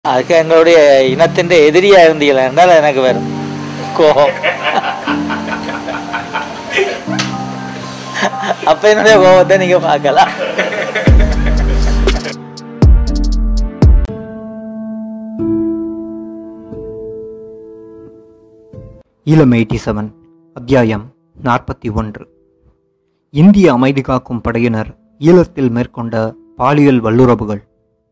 அதுக்கு எங்களுடைய இனத்தின் எதிரியா இருந்தீங்களா என்றால் எனக்கு வரும் கோபம் அப்ப என்னுடைய கோபத்தை நீங்க பார்க்கலாம் ஈழம் எயிட்டி செவன் அத்தியாயம் நாற்பத்தி ஒன்று இந்திய அமைதி காக்கும் படையினர் ஈழத்தில் மேற்கொண்ட பாலியல் வல்லுறவுகள்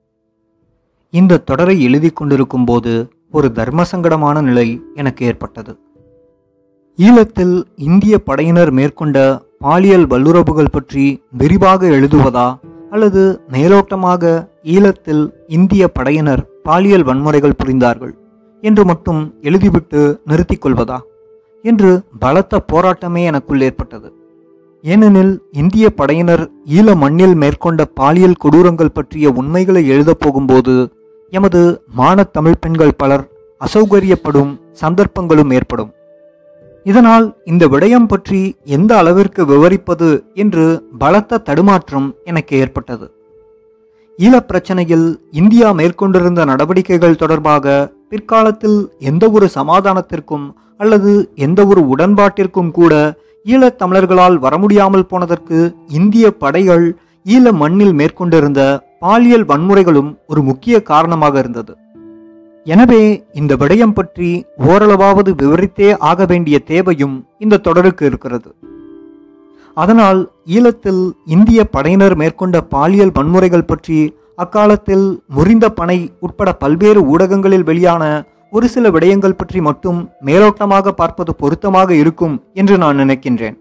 இந்த தொடரை எழுதி கொண்டிருக்கும் போது ஒரு தர்மசங்கடமான நிலை எனக்கு ஏற்பட்டது ஈழத்தில் இந்திய படையினர் மேற்கொண்ட பாலியல் வல்லுறவுகள் பற்றி விரிவாக எழுதுவதா அல்லது மேலோட்டமாக ஈழத்தில் இந்திய படையினர் பாலியல் வன்முறைகள் புரிந்தார்கள் என்று மட்டும் எழுதிவிட்டு நிறுத்திக் கொள்வதா என்று பலத்த போராட்டமே எனக்குள் ஏற்பட்டது ஏனெனில் இந்திய படையினர் ஈழ மண்ணில் மேற்கொண்ட பாலியல் கொடூரங்கள் பற்றிய உண்மைகளை எழுதப் போகும்போது எமது மானத் தமிழ் பெண்கள் பலர் அசௌகரியப்படும் சந்தர்ப்பங்களும் ஏற்படும் இதனால் இந்த விடயம் பற்றி எந்த அளவிற்கு விவரிப்பது என்று பலத்த தடுமாற்றம் எனக்கு ஏற்பட்டது ஈழப் பிரச்சனையில் இந்தியா மேற்கொண்டிருந்த நடவடிக்கைகள் தொடர்பாக பிற்காலத்தில் எந்த ஒரு சமாதானத்திற்கும் அல்லது எந்த ஒரு உடன்பாட்டிற்கும் கூட ஈழத் தமிழர்களால் வர முடியாமல் போனதற்கு இந்திய படைகள் ஈழ மண்ணில் மேற்கொண்டிருந்த பாலியல் வன்முறைகளும் ஒரு முக்கிய காரணமாக இருந்தது எனவே இந்த விடயம் பற்றி ஓரளவாவது விவரித்தே ஆக வேண்டிய தேவையும் இந்த தொடருக்கு இருக்கிறது அதனால் ஈழத்தில் இந்திய படையினர் மேற்கொண்ட பாலியல் வன்முறைகள் பற்றி அக்காலத்தில் முறிந்த பனை உட்பட பல்வேறு ஊடகங்களில் வெளியான ஒரு சில விடயங்கள் பற்றி மட்டும் மேலோட்டமாக பார்ப்பது பொருத்தமாக இருக்கும் என்று நான் நினைக்கின்றேன்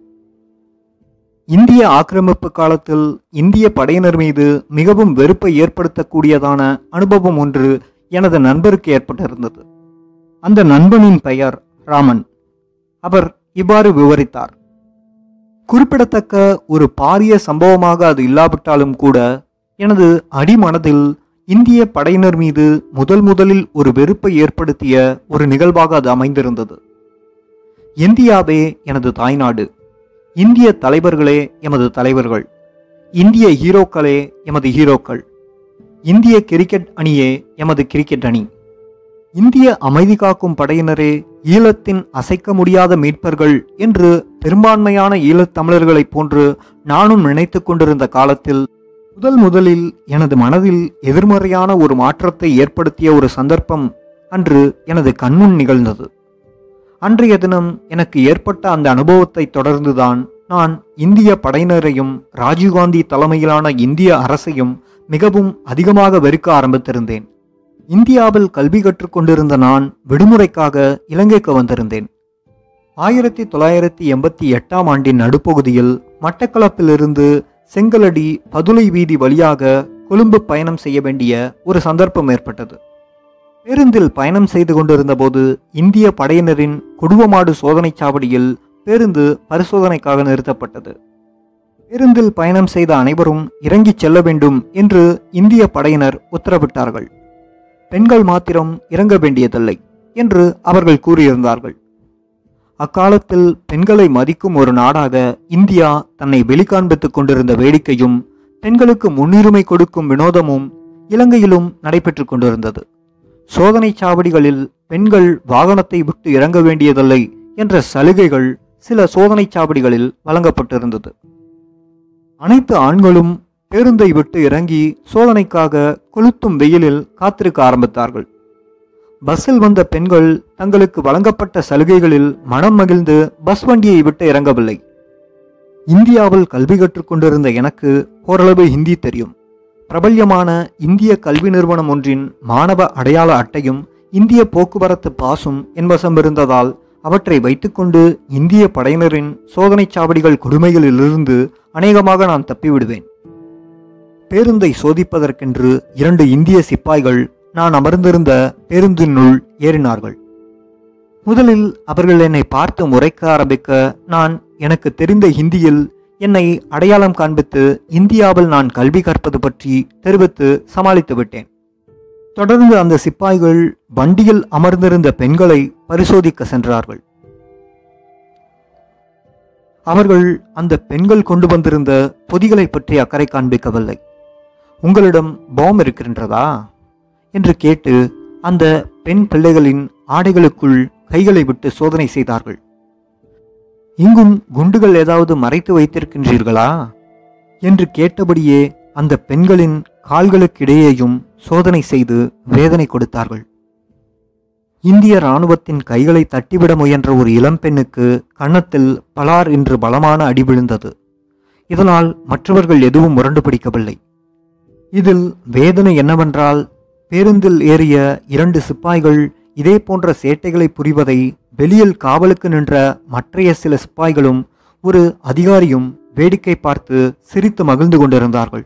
இந்திய ஆக்கிரமிப்பு காலத்தில் இந்திய படையினர் மீது மிகவும் வெறுப்பை ஏற்படுத்தக்கூடியதான அனுபவம் ஒன்று எனது நண்பருக்கு ஏற்பட்டிருந்தது அந்த நண்பனின் பெயர் ராமன் அவர் இவ்வாறு விவரித்தார் குறிப்பிடத்தக்க ஒரு பாரிய சம்பவமாக அது இல்லாவிட்டாலும் கூட எனது அடிமனதில் இந்திய படையினர் மீது முதல் முதலில் ஒரு வெறுப்பை ஏற்படுத்திய ஒரு நிகழ்வாக அது அமைந்திருந்தது இந்தியாவே எனது தாய்நாடு இந்திய தலைவர்களே எமது தலைவர்கள் இந்திய ஹீரோக்களே எமது ஹீரோக்கள் இந்திய கிரிக்கெட் அணியே எமது கிரிக்கெட் அணி இந்திய அமைதி காக்கும் படையினரே ஈழத்தின் அசைக்க முடியாத மீட்பர்கள் என்று பெரும்பான்மையான ஈழத் தமிழர்களைப் போன்று நானும் நினைத்து கொண்டிருந்த காலத்தில் முதல் முதலில் எனது மனதில் எதிர்மறையான ஒரு மாற்றத்தை ஏற்படுத்திய ஒரு சந்தர்ப்பம் அன்று எனது கண்முன் நிகழ்ந்தது அன்றைய தினம் எனக்கு ஏற்பட்ட அந்த அனுபவத்தை தொடர்ந்துதான் நான் இந்திய படையினரையும் ராஜீவ்காந்தி தலைமையிலான இந்திய அரசையும் மிகவும் அதிகமாக வெறுக்க ஆரம்பித்திருந்தேன் இந்தியாவில் கல்வி கற்றுக்கொண்டிருந்த நான் விடுமுறைக்காக இலங்கைக்கு வந்திருந்தேன் ஆயிரத்தி தொள்ளாயிரத்தி எண்பத்தி எட்டாம் ஆண்டின் நடுப்பகுதியில் மட்டக்களப்பிலிருந்து செங்கலடி பதுளை வீதி வழியாக கொழும்பு பயணம் செய்ய வேண்டிய ஒரு சந்தர்ப்பம் ஏற்பட்டது பேருந்தில் பயணம் செய்து கொண்டிருந்த போது இந்திய படையினரின் குடுவமாடு சோதனைச் சாவடியில் பேருந்து பரிசோதனைக்காக நிறுத்தப்பட்டது பேருந்தில் பயணம் செய்த அனைவரும் இறங்கிச் செல்ல வேண்டும் என்று இந்திய படையினர் உத்தரவிட்டார்கள் பெண்கள் மாத்திரம் இறங்க வேண்டியதில்லை என்று அவர்கள் கூறியிருந்தார்கள் அக்காலத்தில் பெண்களை மதிக்கும் ஒரு நாடாக இந்தியா தன்னை வெளிக்காண்பித்துக் கொண்டிருந்த வேடிக்கையும் பெண்களுக்கு முன்னுரிமை கொடுக்கும் வினோதமும் இலங்கையிலும் நடைபெற்றுக் கொண்டிருந்தது சோதனைச் சாவடிகளில் பெண்கள் வாகனத்தை விட்டு இறங்க வேண்டியதில்லை என்ற சலுகைகள் சில சோதனைச் சாவடிகளில் வழங்கப்பட்டிருந்தது அனைத்து ஆண்களும் பேருந்தை விட்டு இறங்கி சோதனைக்காக கொளுத்தும் வெயிலில் காத்திருக்க ஆரம்பித்தார்கள் பஸ்ஸில் வந்த பெண்கள் தங்களுக்கு வழங்கப்பட்ட சலுகைகளில் மனம் மகிழ்ந்து பஸ் வண்டியை விட்டு இறங்கவில்லை இந்தியாவில் கல்வி கற்றுக்கொண்டிருந்த எனக்கு ஓரளவு ஹிந்தி தெரியும் பிரபல்யமான இந்திய கல்வி நிறுவனம் ஒன்றின் மாணவ அடையாள அட்டையும் இந்திய போக்குவரத்து பாசும் என்வசம் இருந்ததால் அவற்றை வைத்துக்கொண்டு இந்திய படையினரின் சோதனைச் சாவடிகள் கொடுமைகளிலிருந்து அநேகமாக நான் தப்பிவிடுவேன் பேருந்தை சோதிப்பதற்கென்று இரண்டு இந்திய சிப்பாய்கள் நான் அமர்ந்திருந்த பேருந்தினுள் ஏறினார்கள் முதலில் அவர்கள் என்னை பார்த்து முறைக்க ஆரம்பிக்க நான் எனக்கு தெரிந்த ஹிந்தியில் என்னை அடையாளம் காண்பித்து இந்தியாவில் நான் கல்வி கற்பது பற்றி தெரிவித்து சமாளித்து விட்டேன் தொடர்ந்து அந்த சிப்பாய்கள் வண்டியில் அமர்ந்திருந்த பெண்களை பரிசோதிக்க சென்றார்கள் அவர்கள் அந்த பெண்கள் கொண்டு வந்திருந்த பொதிகளை பற்றி அக்கறை காண்பிக்கவில்லை உங்களிடம் பாம் இருக்கின்றதா என்று கேட்டு அந்த பெண் பிள்ளைகளின் ஆடைகளுக்குள் கைகளை விட்டு சோதனை செய்தார்கள் இங்கும் குண்டுகள் ஏதாவது மறைத்து வைத்திருக்கின்றீர்களா என்று கேட்டபடியே அந்த பெண்களின் கால்களுக்கிடையேயும் சோதனை செய்து வேதனை கொடுத்தார்கள் இந்திய இராணுவத்தின் கைகளை தட்டிவிட முயன்ற ஒரு இளம்பெண்ணுக்கு கன்னத்தில் பலார் என்று பலமான அடி விழுந்தது இதனால் மற்றவர்கள் எதுவும் முரண்டு பிடிக்கவில்லை இதில் வேதனை என்னவென்றால் பேருந்தில் ஏறிய இரண்டு சிப்பாய்கள் இதே போன்ற சேட்டைகளை புரிவதை வெளியில் காவலுக்கு நின்ற மற்றைய சில சிப்பாய்களும் ஒரு அதிகாரியும் வேடிக்கை பார்த்து சிரித்து மகிழ்ந்து கொண்டிருந்தார்கள்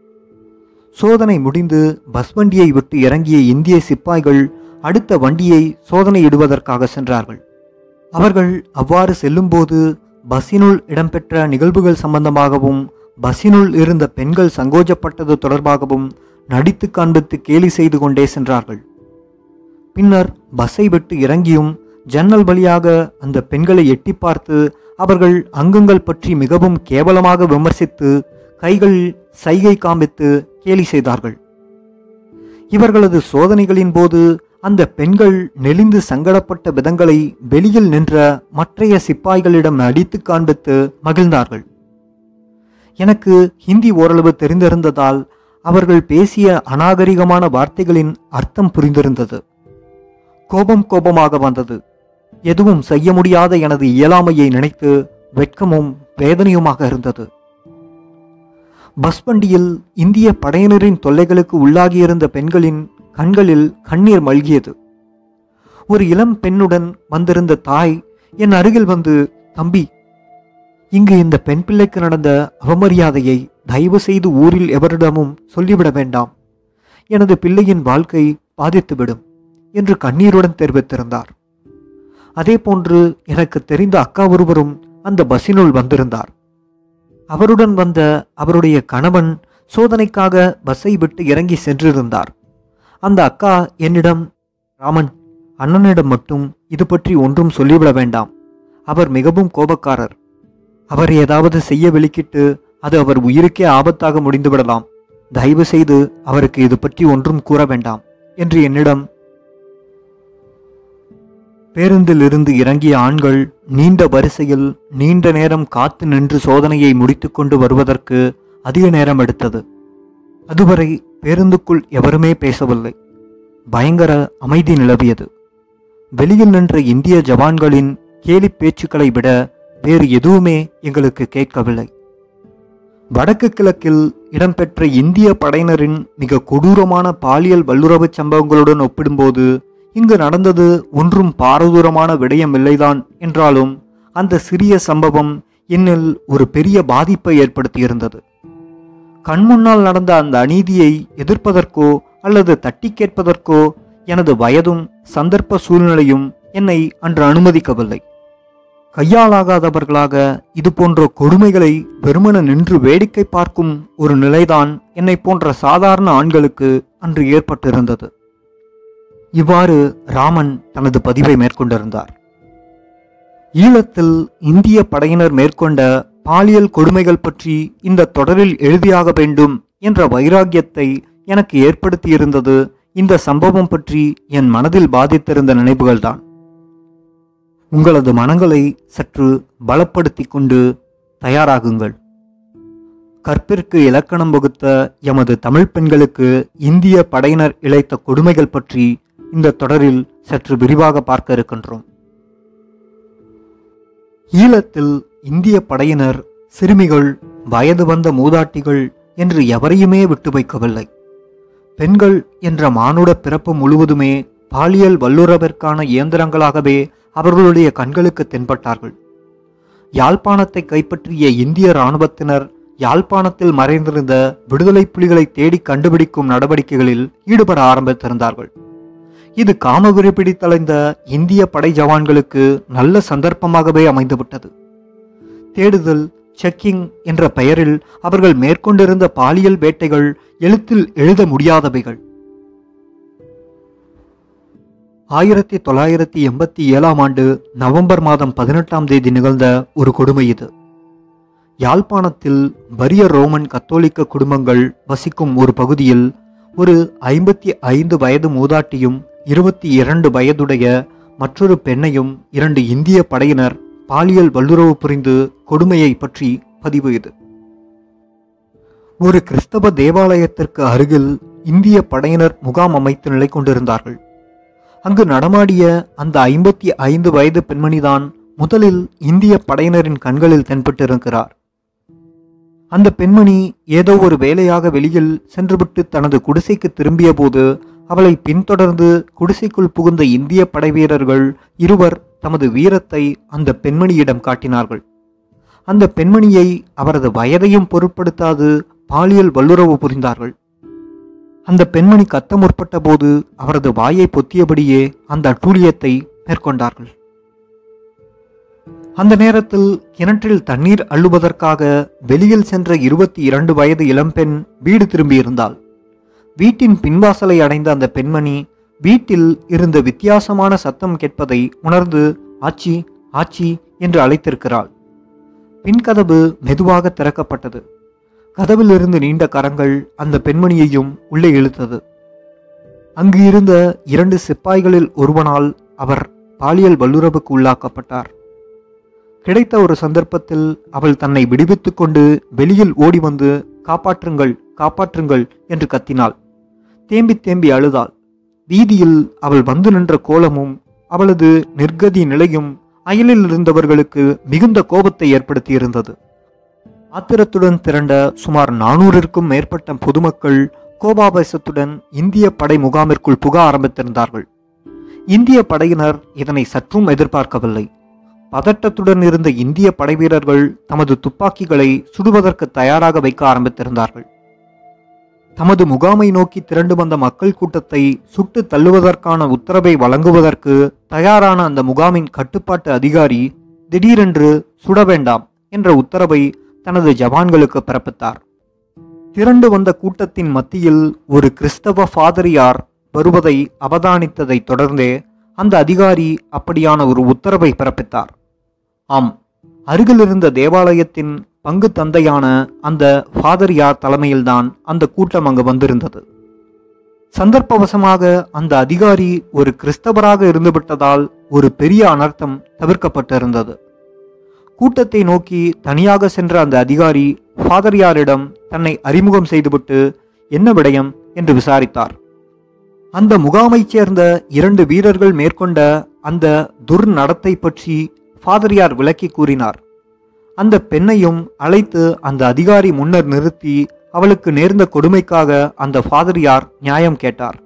சோதனை முடிந்து பஸ் வண்டியை விட்டு இறங்கிய இந்திய சிப்பாய்கள் அடுத்த வண்டியை சோதனையிடுவதற்காக சென்றார்கள் அவர்கள் அவ்வாறு செல்லும்போது பஸ்ஸினுள் இடம்பெற்ற நிகழ்வுகள் சம்பந்தமாகவும் பஸ்ஸினுள் இருந்த பெண்கள் சங்கோஜப்பட்டது தொடர்பாகவும் நடித்து காண்பித்து கேலி செய்து கொண்டே சென்றார்கள் பின்னர் பஸ்ஸை விட்டு இறங்கியும் ஜன்னல் வழியாக அந்த பெண்களை எட்டி பார்த்து அவர்கள் அங்கங்கள் பற்றி மிகவும் கேவலமாக விமர்சித்து கைகள் சைகை காண்பித்து கேலி செய்தார்கள் இவர்களது சோதனைகளின் போது அந்த பெண்கள் நெளிந்து சங்கடப்பட்ட விதங்களை வெளியில் நின்ற மற்றைய சிப்பாய்களிடம் நடித்து காண்பித்து மகிழ்ந்தார்கள் எனக்கு ஹிந்தி ஓரளவு தெரிந்திருந்ததால் அவர்கள் பேசிய அநாகரிகமான வார்த்தைகளின் அர்த்தம் புரிந்திருந்தது கோபம் கோபமாக வந்தது எதுவும் செய்ய முடியாத எனது இயலாமையை நினைத்து வெட்கமும் வேதனையுமாக இருந்தது பஸ் வண்டியில் இந்திய படையினரின் தொல்லைகளுக்கு உள்ளாகியிருந்த பெண்களின் கண்களில் கண்ணீர் மல்கியது ஒரு இளம் பெண்ணுடன் வந்திருந்த தாய் என் அருகில் வந்து தம்பி இங்கு இந்த பெண் பிள்ளைக்கு நடந்த அவமரியாதையை தயவு செய்து ஊரில் எவரிடமும் சொல்லிவிட வேண்டாம் எனது பிள்ளையின் வாழ்க்கை பாதித்துவிடும் என்று கண்ணீருடன் தெரிவித்திருந்தார் அதேபோன்று எனக்கு தெரிந்த அக்கா ஒருவரும் அந்த பஸ்ஸினுள் வந்திருந்தார் அவருடன் வந்த அவருடைய கணவன் சோதனைக்காக பஸ்ஸை விட்டு இறங்கி சென்றிருந்தார் அந்த அக்கா என்னிடம் ராமன் அண்ணனிடம் மட்டும் இது பற்றி ஒன்றும் சொல்லிவிட வேண்டாம் அவர் மிகவும் கோபக்காரர் அவர் ஏதாவது செய்ய வெளிக்கிட்டு அது அவர் உயிருக்கே ஆபத்தாக முடிந்துவிடலாம் தயவு செய்து அவருக்கு இது பற்றி ஒன்றும் கூற வேண்டாம் என்று என்னிடம் பேருந்தில் இருந்து இறங்கிய ஆண்கள் நீண்ட வரிசையில் நீண்ட நேரம் காத்து நின்று சோதனையை முடித்துக்கொண்டு வருவதற்கு அதிக நேரம் எடுத்தது அதுவரை பேருந்துக்குள் எவருமே பேசவில்லை பயங்கர அமைதி நிலவியது வெளியில் நின்ற இந்திய ஜவான்களின் கேலி பேச்சுக்களை விட வேறு எதுவுமே எங்களுக்கு கேட்கவில்லை வடக்கு கிழக்கில் இடம்பெற்ற இந்திய படையினரின் மிக கொடூரமான பாலியல் வல்லுறவு சம்பவங்களுடன் ஒப்பிடும்போது இங்கு நடந்தது ஒன்றும் பாரதூரமான விடயமில்லைதான் என்றாலும் அந்த சிறிய சம்பவம் என்னில் ஒரு பெரிய பாதிப்பை ஏற்படுத்தியிருந்தது கண்முன்னால் நடந்த அந்த அநீதியை எதிர்ப்பதற்கோ அல்லது தட்டி கேட்பதற்கோ எனது வயதும் சந்தர்ப்ப சூழ்நிலையும் என்னை அன்று அனுமதிக்கவில்லை கையாளாகாதவர்களாக இது போன்ற கொடுமைகளை வெறுமன நின்று வேடிக்கை பார்க்கும் ஒரு நிலைதான் என்னை போன்ற சாதாரண ஆண்களுக்கு அன்று ஏற்பட்டிருந்தது இவ்வாறு ராமன் தனது பதிவை மேற்கொண்டிருந்தார் ஈழத்தில் இந்திய படையினர் மேற்கொண்ட பாலியல் கொடுமைகள் பற்றி இந்த தொடரில் எழுதியாக வேண்டும் என்ற வைராக்கியத்தை எனக்கு ஏற்படுத்தியிருந்தது இந்த சம்பவம் பற்றி என் மனதில் பாதித்திருந்த நினைவுகள்தான் உங்களது மனங்களை சற்று பலப்படுத்திக் கொண்டு தயாராகுங்கள் கற்பிற்கு இலக்கணம் வகுத்த எமது தமிழ் பெண்களுக்கு இந்திய படையினர் இழைத்த கொடுமைகள் பற்றி இந்த தொடரில் சற்று விரிவாக பார்க்க இருக்கின்றோம் ஈழத்தில் இந்திய படையினர் சிறுமிகள் வயது வந்த மூதாட்டிகள் என்று எவரையுமே விட்டு வைக்கவில்லை பெண்கள் என்ற மானுட பிறப்பு முழுவதுமே பாலியல் வல்லுறவிற்கான இயந்திரங்களாகவே அவர்களுடைய கண்களுக்கு தென்பட்டார்கள் யாழ்ப்பாணத்தை கைப்பற்றிய இந்திய இராணுவத்தினர் யாழ்ப்பாணத்தில் மறைந்திருந்த விடுதலை புலிகளை தேடி கண்டுபிடிக்கும் நடவடிக்கைகளில் ஈடுபட ஆரம்பித்திருந்தார்கள் இது காமவெறி பிடித்தலைந்த இந்திய படை ஜவான்களுக்கு நல்ல சந்தர்ப்பமாகவே அமைந்துவிட்டது தேடுதல் செக்கிங் என்ற பெயரில் அவர்கள் மேற்கொண்டிருந்த பாலியல் வேட்டைகள் எழுத்தில் எழுத முடியாதவைகள் ஆயிரத்தி தொள்ளாயிரத்தி எண்பத்தி ஏழாம் ஆண்டு நவம்பர் மாதம் பதினெட்டாம் தேதி நிகழ்ந்த ஒரு கொடுமை இது யாழ்ப்பாணத்தில் வறிய ரோமன் கத்தோலிக்க குடும்பங்கள் வசிக்கும் ஒரு பகுதியில் ஒரு ஐம்பத்தி ஐந்து வயது மூதாட்டியும் இருபத்தி இரண்டு வயதுடைய மற்றொரு பெண்ணையும் இரண்டு இந்திய படையினர் பாலியல் வல்லுறவு புரிந்து கொடுமையை பற்றி பதிவு இது ஒரு கிறிஸ்தவ தேவாலயத்திற்கு அருகில் இந்திய படையினர் முகாம் அமைத்து நிலை கொண்டிருந்தார்கள் அங்கு நடமாடிய அந்த ஐம்பத்தி ஐந்து வயது பெண்மணிதான் முதலில் இந்திய படையினரின் கண்களில் தென்பட்டிருக்கிறார் அந்த பெண்மணி ஏதோ ஒரு வேலையாக வெளியில் சென்றுவிட்டு தனது குடிசைக்கு திரும்பிய போது அவளை பின்தொடர்ந்து குடிசைக்குள் புகுந்த இந்திய படை வீரர்கள் இருவர் தமது வீரத்தை அந்த பெண்மணியிடம் காட்டினார்கள் அந்த பெண்மணியை அவரது வயதையும் பொருட்படுத்தாது பாலியல் வல்லுறவு புரிந்தார்கள் அந்த பெண்மணி கத்த முற்பட்ட போது அவரது வாயை பொத்தியபடியே அந்த அட்டூழியத்தை மேற்கொண்டார்கள் அந்த நேரத்தில் கிணற்றில் தண்ணீர் அள்ளுவதற்காக வெளியில் சென்ற இருபத்தி இரண்டு வயது இளம்பெண் வீடு திரும்பியிருந்தாள் வீட்டின் பின்வாசலை அடைந்த அந்த பெண்மணி வீட்டில் இருந்த வித்தியாசமான சத்தம் கேட்பதை உணர்ந்து ஆச்சி ஆச்சி என்று அழைத்திருக்கிறாள் பின்கதவு மெதுவாக திறக்கப்பட்டது கதவிலிருந்து நீண்ட கரங்கள் அந்த பெண்மணியையும் உள்ளே இழுத்தது அங்கு இருந்த இரண்டு சிப்பாய்களில் ஒருவனால் அவர் பாலியல் வல்லுறவுக்கு உள்ளாக்கப்பட்டார் கிடைத்த ஒரு சந்தர்ப்பத்தில் அவள் தன்னை விடுவித்துக் கொண்டு வெளியில் ஓடி வந்து காப்பாற்றுங்கள் காப்பாற்றுங்கள் என்று கத்தினாள் தேம்பி தேம்பி அழுதாள் வீதியில் அவள் வந்து நின்ற கோலமும் அவளது நிர்கதி நிலையும் அயலில் இருந்தவர்களுக்கு மிகுந்த கோபத்தை ஏற்படுத்தியிருந்தது ஆத்திரத்துடன் திரண்ட சுமார் நானூறிற்கும் மேற்பட்ட பொதுமக்கள் கோபாபேசத்துடன் இந்திய படை முகாமிற்குள் புக ஆரம்பித்திருந்தார்கள் இந்திய படையினர் இதனை சற்றும் எதிர்பார்க்கவில்லை பதட்டத்துடன் இருந்த இந்திய படைவீரர்கள் தமது துப்பாக்கிகளை சுடுவதற்கு தயாராக வைக்க ஆரம்பித்திருந்தார்கள் தமது முகாமை நோக்கி திரண்டு வந்த மக்கள் கூட்டத்தை சுட்டு தள்ளுவதற்கான உத்தரவை வழங்குவதற்கு தயாரான அந்த முகாமின் கட்டுப்பாட்டு அதிகாரி திடீரென்று சுட வேண்டாம் என்ற உத்தரவை தனது ஜவான்களுக்கு பிறப்பித்தார் திரண்டு வந்த கூட்டத்தின் மத்தியில் ஒரு கிறிஸ்தவ ஃபாதரியார் வருவதை அவதானித்ததைத் தொடர்ந்தே அந்த அதிகாரி அப்படியான ஒரு உத்தரவை பிறப்பித்தார் ஆம் அருகில் இருந்த தேவாலயத்தின் பங்கு தந்தையான அந்த ஃபாதரியார் தலைமையில்தான் அந்த கூட்டம் அங்கு வந்திருந்தது சந்தர்ப்பவசமாக அந்த அதிகாரி ஒரு கிறிஸ்தவராக இருந்துவிட்டதால் ஒரு பெரிய அனர்த்தம் தவிர்க்கப்பட்டிருந்தது கூட்டத்தை நோக்கி தனியாக சென்ற அந்த அதிகாரி ஃபாதரியாரிடம் தன்னை அறிமுகம் செய்துவிட்டு என்ன விடயம் என்று விசாரித்தார் அந்த முகாமைச் சேர்ந்த இரண்டு வீரர்கள் மேற்கொண்ட அந்த துர்நடத்தை பற்றி ஃபாதரியார் விளக்கி கூறினார் அந்த பெண்ணையும் அழைத்து அந்த அதிகாரி முன்னர் நிறுத்தி அவளுக்கு நேர்ந்த கொடுமைக்காக அந்த ஃபாதரியார் நியாயம் கேட்டார்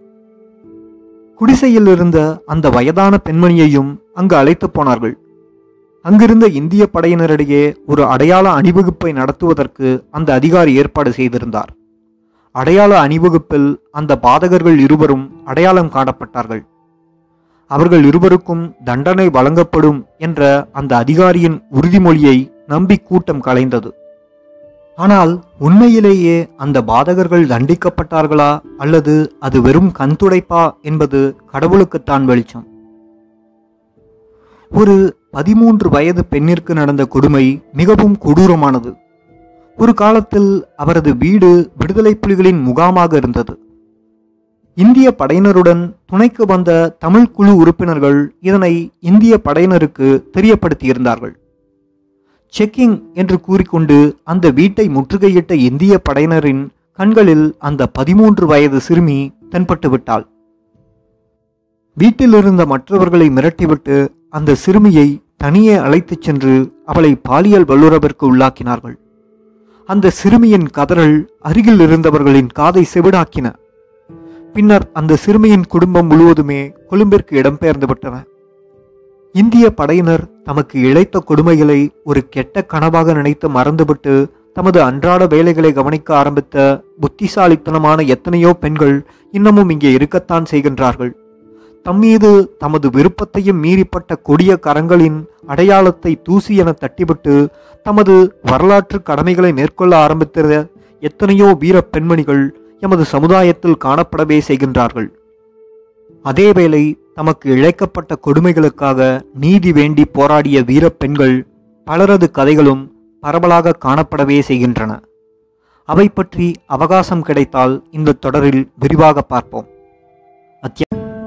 குடிசையில் இருந்த அந்த வயதான பெண்மணியையும் அங்கு அழைத்து போனார்கள் அங்கிருந்த இந்திய படையினரிடையே ஒரு அடையாள அணிவகுப்பை நடத்துவதற்கு அந்த அதிகாரி ஏற்பாடு செய்திருந்தார் அடையாள அணிவகுப்பில் அந்த பாதகர்கள் இருவரும் அடையாளம் காணப்பட்டார்கள் அவர்கள் இருவருக்கும் தண்டனை வழங்கப்படும் என்ற அந்த அதிகாரியின் உறுதிமொழியை நம்பி கூட்டம் கலைந்தது ஆனால் உண்மையிலேயே அந்த பாதகர்கள் தண்டிக்கப்பட்டார்களா அல்லது அது வெறும் கண்துடைப்பா என்பது கடவுளுக்குத்தான் வெளிச்சம் ஒரு பதிமூன்று வயது பெண்ணிற்கு நடந்த கொடுமை மிகவும் கொடூரமானது ஒரு காலத்தில் அவரது வீடு விடுதலை புலிகளின் முகாமாக இருந்தது இந்திய படையினருடன் துணைக்கு வந்த தமிழ் குழு உறுப்பினர்கள் இதனை இந்திய படையினருக்கு தெரியப்படுத்தியிருந்தார்கள் செக்கிங் என்று கூறிக்கொண்டு அந்த வீட்டை முற்றுகையிட்ட இந்திய படையினரின் கண்களில் அந்த பதிமூன்று வயது சிறுமி தென்பட்டு விட்டாள் வீட்டில் இருந்த மற்றவர்களை மிரட்டிவிட்டு அந்த சிறுமியை தனியே அழைத்துச் சென்று அவளை பாலியல் வல்லுறவிற்கு உள்ளாக்கினார்கள் அந்த சிறுமியின் கதறல் அருகில் இருந்தவர்களின் காதை செவிடாக்கின பின்னர் அந்த சிறுமியின் குடும்பம் முழுவதுமே கொழும்பிற்கு இடம்பெயர்ந்து விட்டன இந்திய படையினர் தமக்கு இழைத்த கொடுமைகளை ஒரு கெட்ட கனவாக நினைத்து மறந்துவிட்டு தமது அன்றாட வேலைகளை கவனிக்க ஆரம்பித்த புத்திசாலித்தனமான எத்தனையோ பெண்கள் இன்னமும் இங்கே இருக்கத்தான் செய்கின்றார்கள் தம்மீது தமது விருப்பத்தையும் மீறிப்பட்ட கொடிய கரங்களின் அடையாளத்தை தூசி என தட்டிவிட்டு தமது வரலாற்று கடமைகளை மேற்கொள்ள ஆரம்பித்த எத்தனையோ வீர பெண்மணிகள் எமது சமுதாயத்தில் காணப்படவே செய்கின்றார்கள் அதேவேளை தமக்கு இழைக்கப்பட்ட கொடுமைகளுக்காக நீதி வேண்டி போராடிய வீரப் பெண்கள் பலரது கதைகளும் பரவலாக காணப்படவே செய்கின்றன அவை பற்றி அவகாசம் கிடைத்தால் இந்த தொடரில் விரிவாக பார்ப்போம் அத்தியா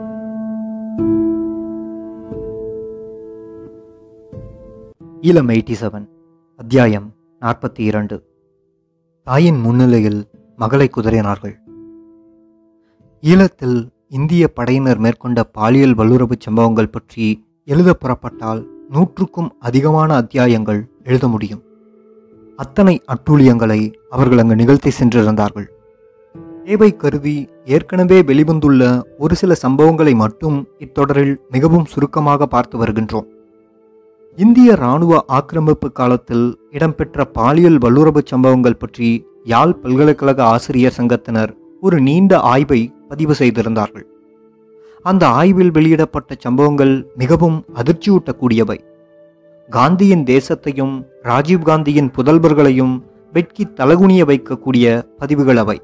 ஈழம் எயிட்டி செவன் அத்தியாயம் நாற்பத்தி இரண்டு தாயின் முன்னிலையில் மகளை குதறினார்கள் ஈழத்தில் இந்திய படையினர் மேற்கொண்ட பாலியல் வல்லுறவு சம்பவங்கள் பற்றி எழுத புறப்பட்டால் நூற்றுக்கும் அதிகமான அத்தியாயங்கள் எழுத முடியும் அத்தனை அட்டூழியங்களை அவர்கள் அங்கு நிகழ்த்தி சென்றிருந்தார்கள் தேவை கருதி ஏற்கனவே வெளிவந்துள்ள ஒரு சில சம்பவங்களை மட்டும் இத்தொடரில் மிகவும் சுருக்கமாக பார்த்து வருகின்றோம் இந்திய இராணுவ ஆக்கிரமிப்பு காலத்தில் இடம்பெற்ற பாலியல் வல்லுறவு சம்பவங்கள் பற்றி யாழ் பல்கலைக்கழக ஆசிரியர் சங்கத்தினர் ஒரு நீண்ட ஆய்வை பதிவு செய்திருந்தார்கள் அந்த ஆய்வில் வெளியிடப்பட்ட சம்பவங்கள் மிகவும் அதிர்ச்சியூட்டக்கூடியவை காந்தியின் தேசத்தையும் ராஜீவ்காந்தியின் புதல்வர்களையும் வெட்கி தலகுனிய வைக்கக்கூடிய பதிவுகள் அவை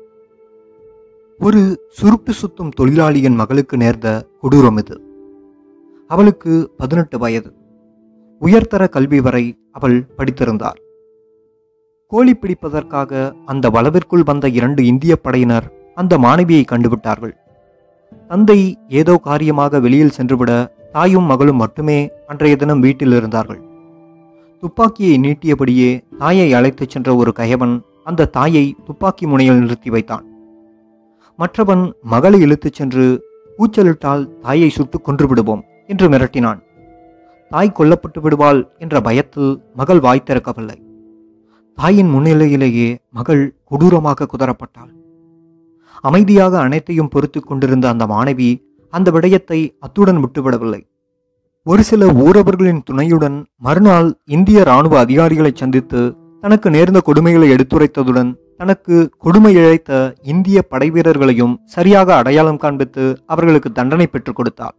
ஒரு சுருட்டு சுத்தும் தொழிலாளியின் மகளுக்கு நேர்ந்த கொடூரம் இது அவளுக்கு பதினெட்டு வயது உயர்தர கல்வி வரை அவள் படித்திருந்தார் கோழி பிடிப்பதற்காக அந்த வளவிற்குள் வந்த இரண்டு இந்திய படையினர் அந்த மாணவியை கண்டுவிட்டார்கள் தந்தை ஏதோ காரியமாக வெளியில் சென்றுவிட தாயும் மகளும் மட்டுமே அன்றைய தினம் வீட்டில் இருந்தார்கள் துப்பாக்கியை நீட்டியபடியே தாயை அழைத்துச் சென்ற ஒரு கயவன் அந்த தாயை துப்பாக்கி முனையில் நிறுத்தி வைத்தான் மற்றவன் மகளை இழுத்துச் சென்று கூச்சலிட்டால் தாயை சுட்டுக் கொன்று விடுவோம் என்று மிரட்டினான் தாய் கொல்லப்பட்டு விடுவாள் என்ற பயத்தில் மகள் வாய் திறக்கவில்லை தாயின் முன்னிலையிலேயே மகள் கொடூரமாக குதறப்பட்டாள் அமைதியாக அனைத்தையும் பொறுத்துக் கொண்டிருந்த அந்த மாணவி அந்த விடயத்தை அத்துடன் விட்டுவிடவில்லை ஒரு சில ஊரவர்களின் துணையுடன் மறுநாள் இந்திய இராணுவ அதிகாரிகளை சந்தித்து தனக்கு நேர்ந்த கொடுமைகளை எடுத்துரைத்ததுடன் தனக்கு கொடுமை இழைத்த இந்திய படைவீரர்களையும் சரியாக அடையாளம் காண்பித்து அவர்களுக்கு தண்டனை பெற்றுக் கொடுத்தார்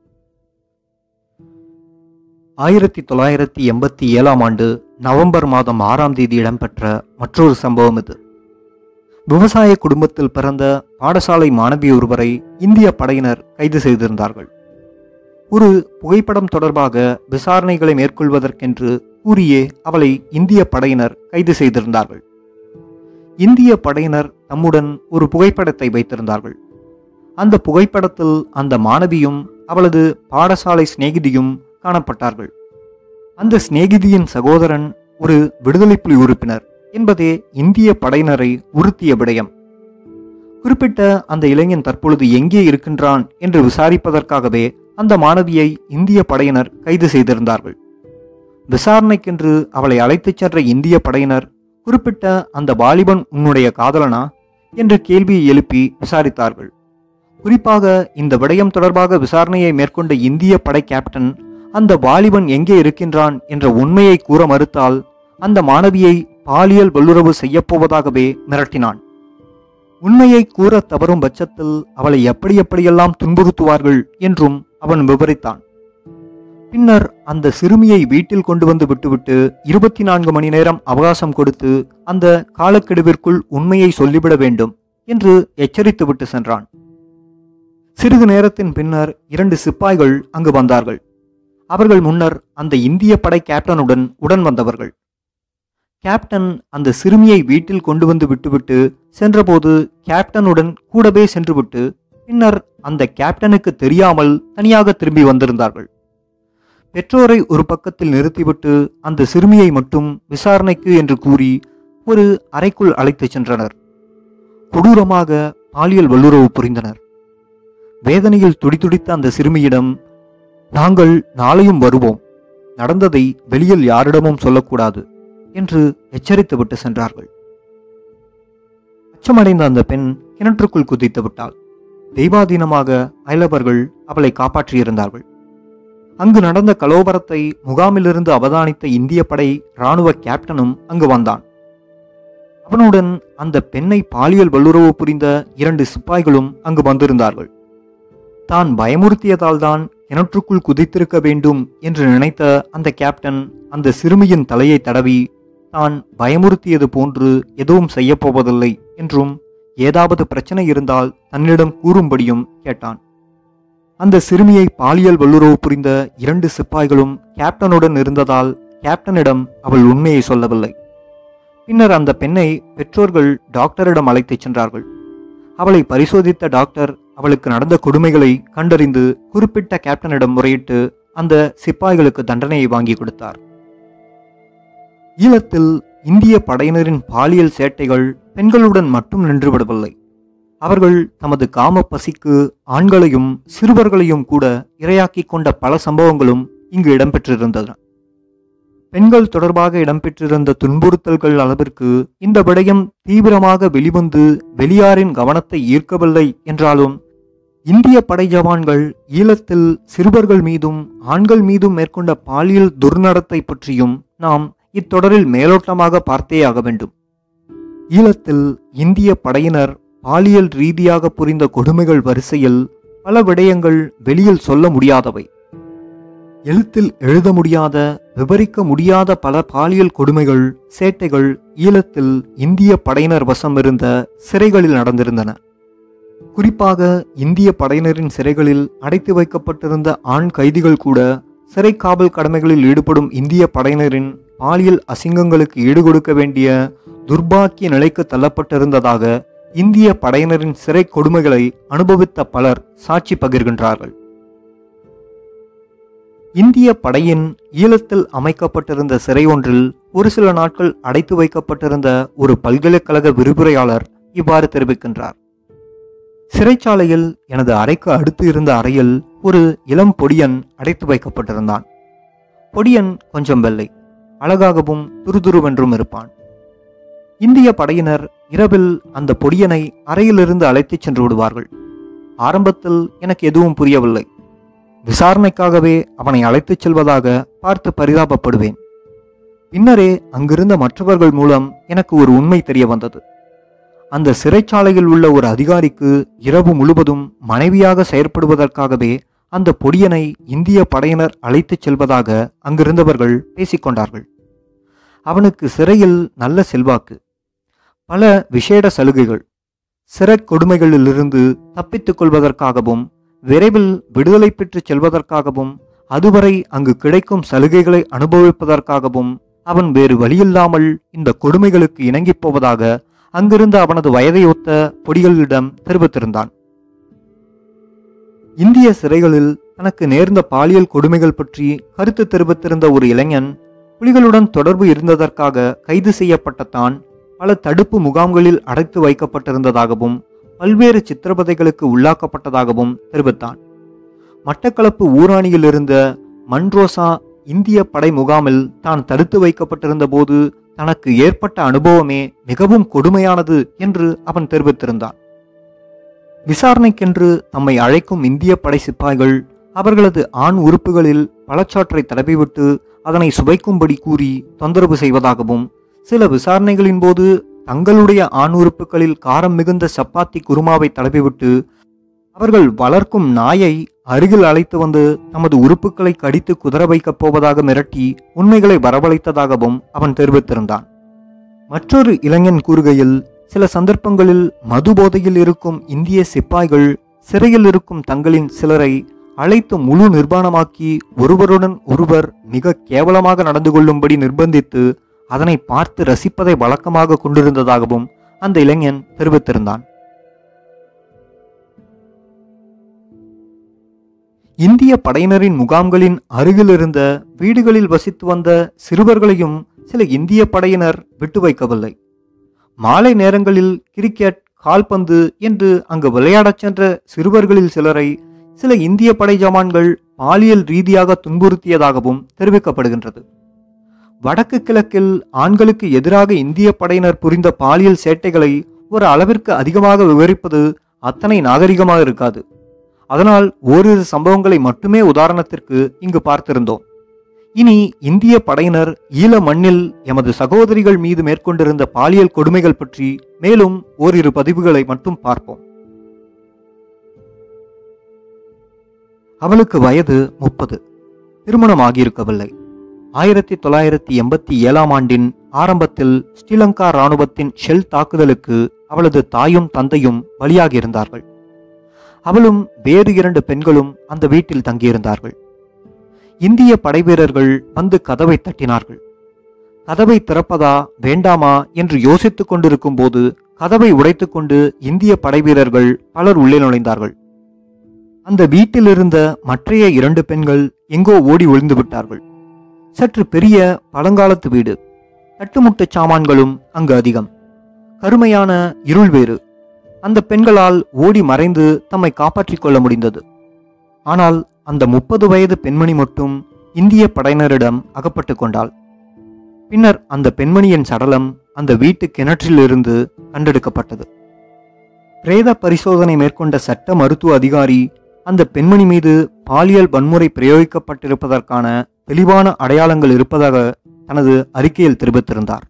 ஆயிரத்தி தொள்ளாயிரத்தி எண்பத்தி ஏழாம் ஆண்டு நவம்பர் மாதம் ஆறாம் தேதி இடம்பெற்ற மற்றொரு சம்பவம் இது விவசாய குடும்பத்தில் பிறந்த பாடசாலை மாணவி ஒருவரை இந்திய படையினர் கைது செய்திருந்தார்கள் ஒரு புகைப்படம் தொடர்பாக விசாரணைகளை மேற்கொள்வதற்கென்று கூறியே அவளை இந்திய படையினர் கைது செய்திருந்தார்கள் இந்திய படையினர் தம்முடன் ஒரு புகைப்படத்தை வைத்திருந்தார்கள் அந்த புகைப்படத்தில் அந்த மாணவியும் அவளது பாடசாலை சிநேகிதியும் காணப்பட்டார்கள் அந்த சிநேகிதியின் சகோதரன் ஒரு விடுதலை புலி உறுப்பினர் என்பதே இந்திய படையினரை உறுத்திய விடயம் குறிப்பிட்ட அந்த இளைஞன் தற்பொழுது எங்கே இருக்கின்றான் என்று விசாரிப்பதற்காகவே அந்த மாணவியை இந்திய படையினர் கைது செய்திருந்தார்கள் விசாரணைக்கென்று அவளை அழைத்துச் சென்ற இந்திய படையினர் குறிப்பிட்ட அந்த வாலிபன் உன்னுடைய காதலனா என்று கேள்வியை எழுப்பி விசாரித்தார்கள் குறிப்பாக இந்த விடயம் தொடர்பாக விசாரணையை மேற்கொண்ட இந்திய படை கேப்டன் அந்த வாலிபன் எங்கே இருக்கின்றான் என்ற உண்மையை கூற மறுத்தால் அந்த மாணவியை பாலியல் வல்லுறவு செய்யப்போவதாகவே மிரட்டினான் உண்மையை கூற தவறும் பட்சத்தில் அவளை எப்படி எப்படியெல்லாம் துன்புறுத்துவார்கள் என்றும் அவன் விவரித்தான் பின்னர் அந்த சிறுமியை வீட்டில் கொண்டு வந்து விட்டுவிட்டு இருபத்தி நான்கு மணி நேரம் அவகாசம் கொடுத்து அந்த காலக்கெடுவிற்குள் உண்மையை சொல்லிவிட வேண்டும் என்று எச்சரித்துவிட்டு சென்றான் சிறிது நேரத்தின் பின்னர் இரண்டு சிப்பாய்கள் அங்கு வந்தார்கள் அவர்கள் முன்னர் அந்த இந்திய படை கேப்டனுடன் உடன் வந்தவர்கள் கேப்டன் அந்த சிறுமியை வீட்டில் கொண்டு வந்து விட்டுவிட்டு சென்றபோது கேப்டனுடன் கூடவே சென்றுவிட்டு பின்னர் அந்த கேப்டனுக்கு தெரியாமல் தனியாக திரும்பி வந்திருந்தார்கள் பெற்றோரை ஒரு பக்கத்தில் நிறுத்திவிட்டு அந்த சிறுமியை மட்டும் விசாரணைக்கு என்று கூறி ஒரு அறைக்குள் அழைத்துச் சென்றனர் கொடூரமாக பாலியல் வல்லுறவு புரிந்தனர் வேதனையில் துடிதுடித்த அந்த சிறுமியிடம் நாங்கள் நாளையும் வருவோம் நடந்ததை வெளியில் யாரிடமும் சொல்லக்கூடாது என்று எச்சரித்துவிட்டு சென்றார்கள் அச்சமடைந்த அந்த பெண் கிணற்றுக்குள் குதித்து விட்டாள் தெய்வாதீனமாக அயலவர்கள் அவளை காப்பாற்றியிருந்தார்கள் அங்கு நடந்த கலோபரத்தை முகாமிலிருந்து அவதானித்த இந்திய படை இராணுவ கேப்டனும் அங்கு வந்தான் அவனுடன் அந்த பெண்ணை பாலியல் வல்லுறவு புரிந்த இரண்டு சிப்பாய்களும் அங்கு வந்திருந்தார்கள் தான் பயமுறுத்தியதால் தான் கிணற்றுக்குள் குதித்திருக்க வேண்டும் என்று நினைத்த அந்த கேப்டன் அந்த சிறுமியின் தலையை தடவி தான் பயமுறுத்தியது போன்று எதுவும் செய்யப்போவதில்லை என்றும் ஏதாவது பிரச்சனை இருந்தால் தன்னிடம் கூறும்படியும் கேட்டான் அந்த சிறுமியை பாலியல் வல்லுறவு புரிந்த இரண்டு சிப்பாய்களும் கேப்டனுடன் இருந்ததால் கேப்டனிடம் அவள் உண்மையை சொல்லவில்லை பின்னர் அந்த பெண்ணை பெற்றோர்கள் டாக்டரிடம் அழைத்துச் சென்றார்கள் அவளை பரிசோதித்த டாக்டர் அவளுக்கு நடந்த கொடுமைகளை கண்டறிந்து குறிப்பிட்ட கேப்டனிடம் முறையிட்டு அந்த சிப்பாய்களுக்கு தண்டனையை வாங்கி கொடுத்தார் ஈழத்தில் இந்திய படையினரின் பாலியல் சேட்டைகள் பெண்களுடன் மட்டும் நின்றுவிடவில்லை அவர்கள் தமது காம பசிக்கு ஆண்களையும் சிறுவர்களையும் கூட இரையாக்கிக் கொண்ட பல சம்பவங்களும் இங்கு இடம்பெற்றிருந்தன பெண்கள் தொடர்பாக இடம்பெற்றிருந்த துன்புறுத்தல்கள் அளவிற்கு இந்த விடயம் தீவிரமாக வெளிவந்து வெளியாரின் கவனத்தை ஈர்க்கவில்லை என்றாலும் இந்திய படை ஜவான்கள் ஈழத்தில் சிறுவர்கள் மீதும் ஆண்கள் மீதும் மேற்கொண்ட பாலியல் துர்நடத்தை பற்றியும் நாம் இத்தொடரில் மேலோட்டமாக பார்த்தேயாக வேண்டும் ஈழத்தில் இந்திய படையினர் பாலியல் ரீதியாக புரிந்த கொடுமைகள் வரிசையில் பல விடயங்கள் வெளியில் சொல்ல முடியாதவை எழுத்தில் எழுத முடியாத விவரிக்க முடியாத பல பாலியல் கொடுமைகள் சேட்டைகள் ஈழத்தில் இந்திய படையினர் வசம் இருந்த சிறைகளில் நடந்திருந்தன குறிப்பாக இந்திய படையினரின் சிறைகளில் அடைத்து வைக்கப்பட்டிருந்த ஆண் கைதிகள் கூட சிறை காவல் கடமைகளில் ஈடுபடும் இந்திய படையினரின் பாலியல் அசிங்கங்களுக்கு ஈடுகொடுக்க வேண்டிய துர்பாக்கிய நிலைக்கு தள்ளப்பட்டிருந்ததாக இந்திய படையினரின் சிறை கொடுமைகளை அனுபவித்த பலர் சாட்சி பகிர்கின்றார்கள் இந்திய படையின் ஈழத்தில் அமைக்கப்பட்டிருந்த சிறை ஒன்றில் ஒரு சில நாட்கள் அடைத்து வைக்கப்பட்டிருந்த ஒரு பல்கலைக்கழக விரிவுரையாளர் இவ்வாறு தெரிவிக்கின்றார் சிறைச்சாலையில் எனது அறைக்கு அடுத்து இருந்த அறையில் ஒரு இளம் பொடியன் அடைத்து வைக்கப்பட்டிருந்தான் பொடியன் கொஞ்சம் வெள்ளை அழகாகவும் துருதுருவென்றும் இருப்பான் இந்திய படையினர் இரவில் அந்த பொடியனை அறையிலிருந்து அழைத்துச் சென்று விடுவார்கள் ஆரம்பத்தில் எனக்கு எதுவும் புரியவில்லை விசாரணைக்காகவே அவனை அழைத்துச் செல்வதாக பார்த்து பரிதாபப்படுவேன் பின்னரே அங்கிருந்த மற்றவர்கள் மூலம் எனக்கு ஒரு உண்மை தெரிய வந்தது அந்த சிறைச்சாலையில் உள்ள ஒரு அதிகாரிக்கு இரவு முழுவதும் மனைவியாக செயற்படுவதற்காகவே அந்த பொடியனை இந்திய படையினர் அழைத்துச் செல்வதாக அங்கிருந்தவர்கள் பேசிக்கொண்டார்கள் அவனுக்கு சிறையில் நல்ல செல்வாக்கு பல விசேட சலுகைகள் சிறை கொடுமைகளிலிருந்து தப்பித்துக் கொள்வதற்காகவும் விரைவில் விடுதலை பெற்றுச் செல்வதற்காகவும் அதுவரை அங்கு கிடைக்கும் சலுகைகளை அனுபவிப்பதற்காகவும் அவன் வேறு வழியில்லாமல் இந்த கொடுமைகளுக்கு இணங்கிப் போவதாக அங்கிருந்த அவனது வயதையொத்த பொடிகளிடம் தெரிவித்திருந்தான் இந்திய சிறைகளில் தனக்கு நேர்ந்த பாலியல் கொடுமைகள் பற்றி கருத்து தெரிவித்திருந்த ஒரு இளைஞன் புலிகளுடன் தொடர்பு இருந்ததற்காக கைது செய்யப்பட்ட தான் பல தடுப்பு முகாம்களில் அடைத்து வைக்கப்பட்டிருந்ததாகவும் பல்வேறு சித்திரவதைகளுக்கு உள்ளாக்கப்பட்டதாகவும் தெரிவித்தான் மட்டக்களப்பு ஊராணியில் இருந்த மன்ரோசா இந்திய படை முகாமில் தான் தடுத்து வைக்கப்பட்டிருந்த போது தனக்கு ஏற்பட்ட அனுபவமே மிகவும் கொடுமையானது என்று அவன் தெரிவித்திருந்தான் விசாரணைக்கென்று தம்மை அழைக்கும் இந்திய படை சிப்பாய்கள் அவர்களது ஆண் உறுப்புகளில் பழச்சாற்றை தடவிவிட்டு அதனை சுவைக்கும்படி கூறி தொந்தரவு செய்வதாகவும் சில விசாரணைகளின் போது தங்களுடைய ஆண் உறுப்புகளில் காரம் மிகுந்த சப்பாத்தி குருமாவை தடவிவிட்டு அவர்கள் வளர்க்கும் நாயை அருகில் அழைத்து வந்து தமது உறுப்புகளை கடித்து குதற வைக்கப் போவதாக மிரட்டி உண்மைகளை வரவழைத்ததாகவும் அவன் தெரிவித்திருந்தான் மற்றொரு இளைஞன் கூறுகையில் சில சந்தர்ப்பங்களில் மது போதையில் இருக்கும் இந்திய சிப்பாய்கள் சிறையில் இருக்கும் தங்களின் சிலரை அழைத்து முழு நிர்வாணமாக்கி ஒருவருடன் ஒருவர் மிக கேவலமாக நடந்து கொள்ளும்படி நிர்பந்தித்து அதனை பார்த்து ரசிப்பதை வழக்கமாக கொண்டிருந்ததாகவும் அந்த இளைஞன் தெரிவித்திருந்தான் இந்திய படையினரின் முகாம்களின் அருகில் இருந்த வீடுகளில் வசித்து வந்த சிறுவர்களையும் சில இந்திய படையினர் விட்டு வைக்கவில்லை மாலை நேரங்களில் கிரிக்கெட் கால்பந்து என்று அங்கு விளையாடச் சென்ற சிறுவர்களில் சிலரை சில இந்திய படை ஜவான்கள் பாலியல் ரீதியாக துன்புறுத்தியதாகவும் தெரிவிக்கப்படுகின்றது வடக்கு கிழக்கில் ஆண்களுக்கு எதிராக இந்திய படையினர் புரிந்த பாலியல் சேட்டைகளை ஒரு அளவிற்கு அதிகமாக விவரிப்பது அத்தனை நாகரிகமாக இருக்காது அதனால் ஓரிரு சம்பவங்களை மட்டுமே உதாரணத்திற்கு இங்கு பார்த்திருந்தோம் இனி இந்திய படையினர் ஈழ மண்ணில் எமது சகோதரிகள் மீது மேற்கொண்டிருந்த பாலியல் கொடுமைகள் பற்றி மேலும் ஓரிரு பதிவுகளை மட்டும் பார்ப்போம் அவளுக்கு வயது முப்பது திருமணம் ஆகியிருக்கவில்லை ஆயிரத்தி தொள்ளாயிரத்தி எண்பத்தி ஏழாம் ஆண்டின் ஆரம்பத்தில் ஸ்ரீலங்கா இராணுவத்தின் ஷெல் தாக்குதலுக்கு அவளது தாயும் தந்தையும் பலியாகியிருந்தார்கள் அவளும் வேறு இரண்டு பெண்களும் அந்த வீட்டில் தங்கியிருந்தார்கள் இந்திய படைவீரர்கள் வந்து கதவை தட்டினார்கள் கதவை திறப்பதா வேண்டாமா என்று யோசித்துக் கொண்டிருக்கும் போது கதவை உடைத்துக்கொண்டு இந்திய படைவீரர்கள் பலர் உள்ளே நுழைந்தார்கள் அந்த வீட்டில் இருந்த மற்றைய இரண்டு பெண்கள் எங்கோ ஓடி ஒளிந்து விட்டார்கள் சற்று பெரிய பழங்காலத்து வீடு தட்டுமுட்டு சாமான்களும் அங்கு அதிகம் கருமையான இருள் வேறு அந்த பெண்களால் ஓடி மறைந்து தம்மை காப்பாற்றிக் கொள்ள முடிந்தது ஆனால் அந்த முப்பது வயது பெண்மணி மட்டும் இந்திய படையினரிடம் அகப்பட்டு கொண்டாள் பின்னர் அந்த பெண்மணியின் சடலம் அந்த வீட்டு கிணற்றிலிருந்து கண்டெடுக்கப்பட்டது பிரேத பரிசோதனை மேற்கொண்ட சட்ட மருத்துவ அதிகாரி அந்த பெண்மணி மீது பாலியல் வன்முறை பிரயோகிக்கப்பட்டிருப்பதற்கான தெளிவான அடையாளங்கள் இருப்பதாக தனது அறிக்கையில் தெரிவித்திருந்தார்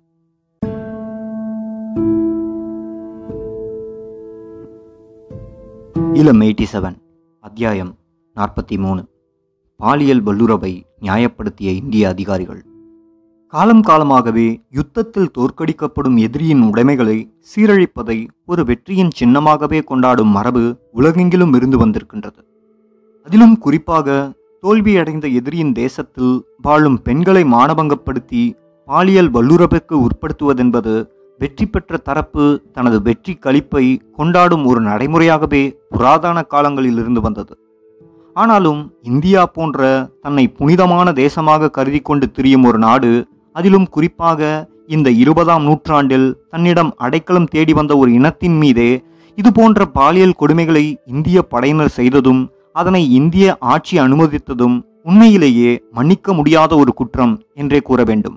இளம் எயிட்டி செவன் அத்தியாயம் நாற்பத்தி மூணு பாலியல் வல்லுறவை நியாயப்படுத்திய இந்திய அதிகாரிகள் காலம் காலமாகவே யுத்தத்தில் தோற்கடிக்கப்படும் எதிரியின் உடைமைகளை சீரழிப்பதை ஒரு வெற்றியின் சின்னமாகவே கொண்டாடும் மரபு உலகெங்கிலும் இருந்து வந்திருக்கின்றது அதிலும் குறிப்பாக தோல்வியடைந்த எதிரியின் தேசத்தில் வாழும் பெண்களை மானபங்கப்படுத்தி பாலியல் வல்லுறவுக்கு உட்படுத்துவதென்பது வெற்றி பெற்ற தரப்பு தனது வெற்றி களிப்பை கொண்டாடும் ஒரு நடைமுறையாகவே புராதன காலங்களில் இருந்து வந்தது ஆனாலும் இந்தியா போன்ற தன்னை புனிதமான தேசமாக கருதி கொண்டு திரியும் ஒரு நாடு அதிலும் குறிப்பாக இந்த இருபதாம் நூற்றாண்டில் தன்னிடம் அடைக்கலம் தேடி வந்த ஒரு இனத்தின் மீதே இது போன்ற பாலியல் கொடுமைகளை இந்திய படையினர் செய்ததும் அதனை இந்திய ஆட்சி அனுமதித்ததும் உண்மையிலேயே மன்னிக்க முடியாத ஒரு குற்றம் என்றே கூற வேண்டும்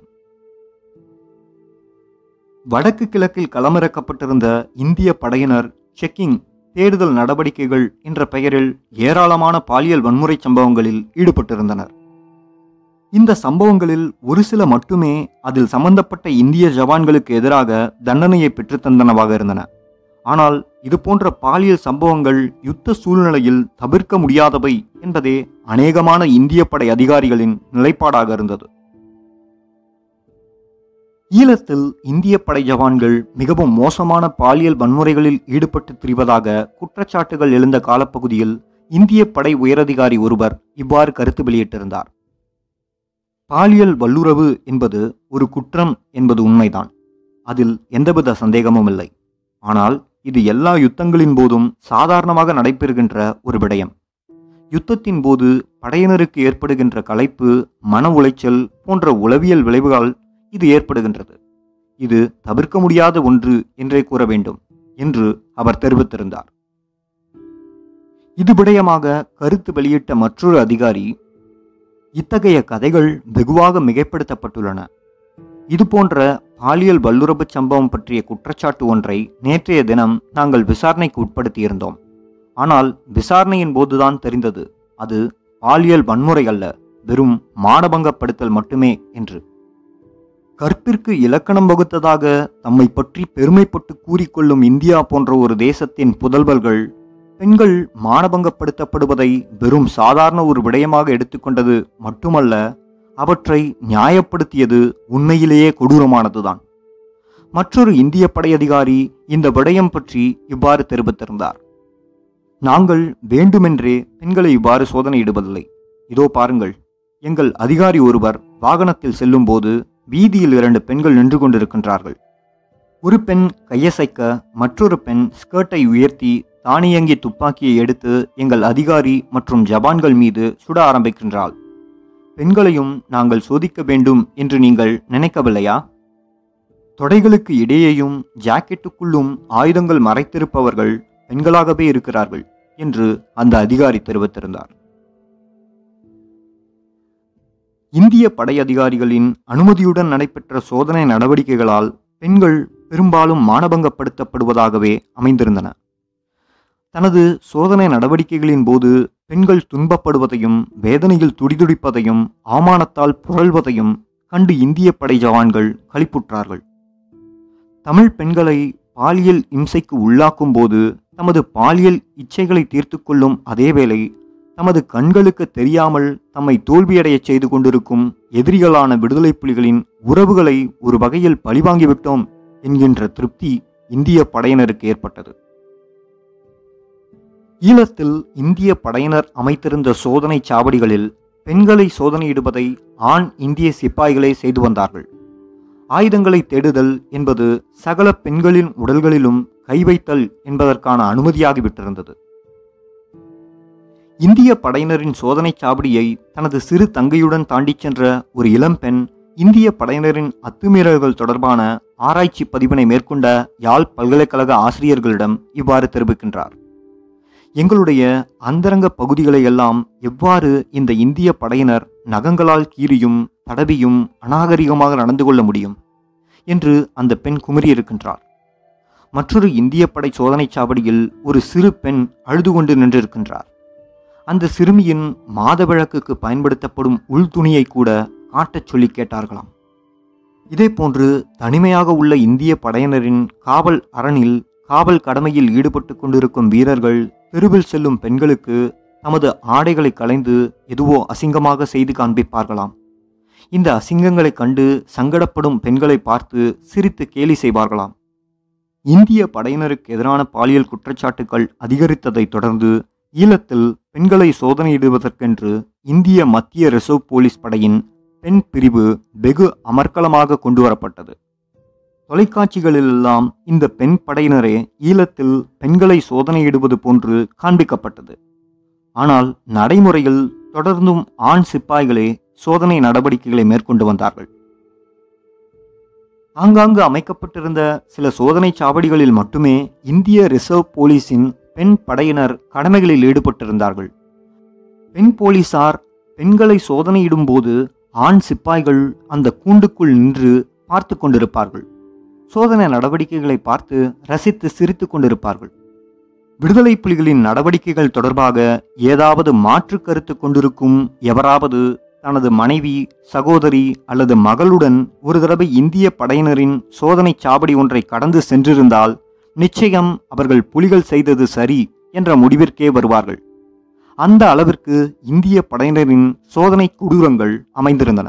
வடக்கு கிழக்கில் களமிறக்கப்பட்டிருந்த இந்திய படையினர் செக்கிங் தேடுதல் நடவடிக்கைகள் என்ற பெயரில் ஏராளமான பாலியல் வன்முறை சம்பவங்களில் ஈடுபட்டிருந்தனர் இந்த சம்பவங்களில் ஒரு சில மட்டுமே அதில் சம்பந்தப்பட்ட இந்திய ஜவான்களுக்கு எதிராக தண்டனையை பெற்றுத்தந்தனவாக இருந்தன ஆனால் இது போன்ற பாலியல் சம்பவங்கள் யுத்த சூழ்நிலையில் தவிர்க்க முடியாதவை என்பதே அநேகமான இந்திய படை அதிகாரிகளின் நிலைப்பாடாக இருந்தது ஈழத்தில் இந்திய படை ஜவான்கள் மிகவும் மோசமான பாலியல் வன்முறைகளில் ஈடுபட்டு திரிவதாக குற்றச்சாட்டுகள் எழுந்த காலப்பகுதியில் இந்திய படை உயரதிகாரி ஒருவர் இவ்வாறு கருத்து வெளியிட்டிருந்தார் பாலியல் வல்லுறவு என்பது ஒரு குற்றம் என்பது உண்மைதான் அதில் எந்தவித சந்தேகமும் இல்லை ஆனால் இது எல்லா யுத்தங்களின் போதும் சாதாரணமாக நடைபெறுகின்ற ஒரு விடயம் யுத்தத்தின் போது படையினருக்கு ஏற்படுகின்ற களைப்பு மன உளைச்சல் போன்ற உளவியல் விளைவுகள் இது ஏற்படுகின்றது இது தவிர்க்க முடியாத ஒன்று என்றே கூற வேண்டும் என்று அவர் தெரிவித்திருந்தார் இது விடயமாக கருத்து வெளியிட்ட மற்றொரு அதிகாரி இத்தகைய கதைகள் வெகுவாக மிகைப்படுத்தப்பட்டுள்ளன இதுபோன்ற பாலியல் வல்லுறவு சம்பவம் பற்றிய குற்றச்சாட்டு ஒன்றை நேற்றைய தினம் நாங்கள் விசாரணைக்கு உட்படுத்தியிருந்தோம் ஆனால் விசாரணையின் போதுதான் தெரிந்தது அது பாலியல் வன்முறை அல்ல வெறும் மானபங்கப்படுத்தல் மட்டுமே என்று கற்பிற்கு இலக்கணம் வகுத்ததாக தம்மை பற்றி பெருமைப்பட்டு கூறிக்கொள்ளும் இந்தியா போன்ற ஒரு தேசத்தின் புதல்வர்கள் பெண்கள் மானபங்கப்படுத்தப்படுவதை வெறும் சாதாரண ஒரு விடயமாக எடுத்துக்கொண்டது மட்டுமல்ல அவற்றை நியாயப்படுத்தியது உண்மையிலேயே கொடூரமானதுதான் மற்றொரு இந்திய படை அதிகாரி இந்த விடயம் பற்றி இவ்வாறு தெரிவித்திருந்தார் நாங்கள் வேண்டுமென்றே பெண்களை இவ்வாறு சோதனையிடுவதில்லை இதோ பாருங்கள் எங்கள் அதிகாரி ஒருவர் வாகனத்தில் செல்லும்போது வீதியில் இரண்டு பெண்கள் நின்று கொண்டிருக்கின்றார்கள் ஒரு பெண் கையசைக்க மற்றொரு பெண் ஸ்கர்ட்டை உயர்த்தி தானியங்கி துப்பாக்கியை எடுத்து எங்கள் அதிகாரி மற்றும் ஜவான்கள் மீது சுட ஆரம்பிக்கின்றாள் பெண்களையும் நாங்கள் சோதிக்க வேண்டும் என்று நீங்கள் நினைக்கவில்லையா தொடைகளுக்கு இடையேயும் ஜாக்கெட்டுக்குள்ளும் ஆயுதங்கள் மறைத்திருப்பவர்கள் பெண்களாகவே இருக்கிறார்கள் என்று அந்த அதிகாரி தெரிவித்திருந்தார் இந்திய படை அதிகாரிகளின் அனுமதியுடன் நடைபெற்ற சோதனை நடவடிக்கைகளால் பெண்கள் பெரும்பாலும் மானபங்கப்படுத்தப்படுவதாகவே அமைந்திருந்தன தனது சோதனை நடவடிக்கைகளின் போது பெண்கள் துன்பப்படுவதையும் வேதனையில் துடிதுடிப்பதையும் அவமானத்தால் புரள்வதையும் கண்டு இந்திய படை ஜவான்கள் களிப்புற்றார்கள் தமிழ் பெண்களை பாலியல் இம்சைக்கு உள்ளாக்கும் போது தமது பாலியல் இச்சைகளை தீர்த்து கொள்ளும் அதேவேளை தமது கண்களுக்கு தெரியாமல் தம்மை தோல்வியடையச் செய்து கொண்டிருக்கும் எதிரிகளான விடுதலை புலிகளின் உறவுகளை ஒரு வகையில் பழிவாங்கிவிட்டோம் என்கின்ற திருப்தி இந்திய படையினருக்கு ஏற்பட்டது ஈழத்தில் இந்திய படையினர் அமைத்திருந்த சோதனை சாவடிகளில் பெண்களை சோதனையிடுவதை ஆண் இந்திய சிப்பாய்களே செய்து வந்தார்கள் ஆயுதங்களை தேடுதல் என்பது சகல பெண்களின் உடல்களிலும் கை வைத்தல் என்பதற்கான அனுமதியாகிவிட்டிருந்தது இந்திய படையினரின் சோதனைச் சாவடியை தனது சிறு தங்கையுடன் தாண்டிச் சென்ற ஒரு இளம்பெண் இந்திய படையினரின் அத்துமீறல்கள் தொடர்பான ஆராய்ச்சி பதிவினை மேற்கொண்ட யாழ் பல்கலைக்கழக ஆசிரியர்களிடம் இவ்வாறு தெரிவிக்கின்றார் எங்களுடைய அந்தரங்க பகுதிகளை எல்லாம் எவ்வாறு இந்த இந்திய படையினர் நகங்களால் கீறியும் தடவியும் அநாகரிகமாக நடந்து கொள்ள முடியும் என்று அந்த பெண் குமரியிருக்கின்றார் மற்றொரு இந்திய படை சோதனைச் சாவடியில் ஒரு சிறு பெண் அழுது கொண்டு நின்றிருக்கின்றார் அந்த சிறுமியின் மாதவிளக்குக்கு பயன்படுத்தப்படும் உள் துணியை கூட காட்டச் சொல்லி கேட்டார்களாம் இதேபோன்று தனிமையாக உள்ள இந்திய படையினரின் காவல் அரணில் காவல் கடமையில் ஈடுபட்டு கொண்டிருக்கும் வீரர்கள் தெருவில் செல்லும் பெண்களுக்கு தமது ஆடைகளை களைந்து எதுவோ அசிங்கமாக செய்து காண்பிப்பார்களாம் இந்த அசிங்கங்களை கண்டு சங்கடப்படும் பெண்களை பார்த்து சிரித்து கேலி செய்வார்களாம் இந்திய படையினருக்கு எதிரான பாலியல் குற்றச்சாட்டுகள் அதிகரித்ததைத் தொடர்ந்து ஈழத்தில் பெண்களை சோதனையிடுவதற்கென்று இந்திய மத்திய ரிசர்வ் போலீஸ் படையின் பெண் பிரிவு வெகு அமர்க்கலமாக கொண்டு வரப்பட்டது தொலைக்காட்சிகளிலெல்லாம் இந்த பெண் படையினரே ஈழத்தில் பெண்களை சோதனையிடுவது போன்று காண்பிக்கப்பட்டது ஆனால் நடைமுறையில் தொடர்ந்தும் ஆண் சிப்பாய்களே சோதனை நடவடிக்கைகளை மேற்கொண்டு வந்தார்கள் ஆங்காங்கு அமைக்கப்பட்டிருந்த சில சோதனை சாவடிகளில் மட்டுமே இந்திய ரிசர்வ் போலீஸின் பெண் படையினர் கடமைகளில் ஈடுபட்டிருந்தார்கள் பெண் போலீசார் பெண்களை சோதனையிடும் போது ஆண் சிப்பாய்கள் அந்த கூண்டுக்குள் நின்று பார்த்து கொண்டிருப்பார்கள் சோதனை நடவடிக்கைகளை பார்த்து ரசித்து சிரித்து கொண்டிருப்பார்கள் விடுதலை புலிகளின் நடவடிக்கைகள் தொடர்பாக ஏதாவது மாற்று கருத்து கொண்டிருக்கும் எவராவது தனது மனைவி சகோதரி அல்லது மகளுடன் ஒரு தடவை இந்திய படையினரின் சோதனை சாவடி ஒன்றை கடந்து சென்றிருந்தால் நிச்சயம் அவர்கள் புலிகள் செய்தது சரி என்ற முடிவிற்கே வருவார்கள் அந்த அளவிற்கு இந்திய படையினரின் சோதனை கொடூரங்கள் அமைந்திருந்தன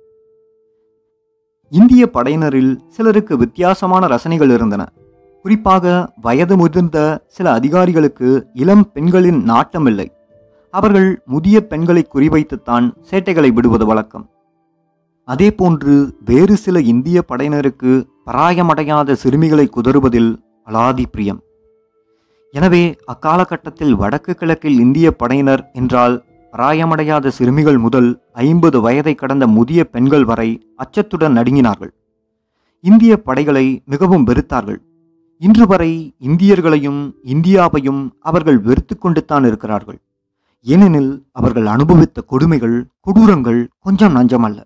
இந்திய படையினரில் சிலருக்கு வித்தியாசமான ரசனைகள் இருந்தன குறிப்பாக வயது முதிர்ந்த சில அதிகாரிகளுக்கு இளம் பெண்களின் நாட்டமில்லை அவர்கள் முதிய பெண்களை குறிவைத்துத்தான் சேட்டைகளை விடுவது வழக்கம் அதேபோன்று வேறு சில இந்திய படையினருக்கு பராயமடையாத சிறுமிகளை குதறுவதில் அலாதி பிரியம் எனவே அக்காலகட்டத்தில் வடக்கு கிழக்கில் இந்திய படையினர் என்றால் பிராயமடையாத சிறுமிகள் முதல் ஐம்பது வயதை கடந்த முதிய பெண்கள் வரை அச்சத்துடன் நடுங்கினார்கள் இந்திய படைகளை மிகவும் வெறுத்தார்கள் இன்று வரை இந்தியர்களையும் இந்தியாவையும் அவர்கள் வெறுத்து கொண்டுத்தான் இருக்கிறார்கள் ஏனெனில் அவர்கள் அனுபவித்த கொடுமைகள் கொடூரங்கள் கொஞ்சம் நஞ்சமல்ல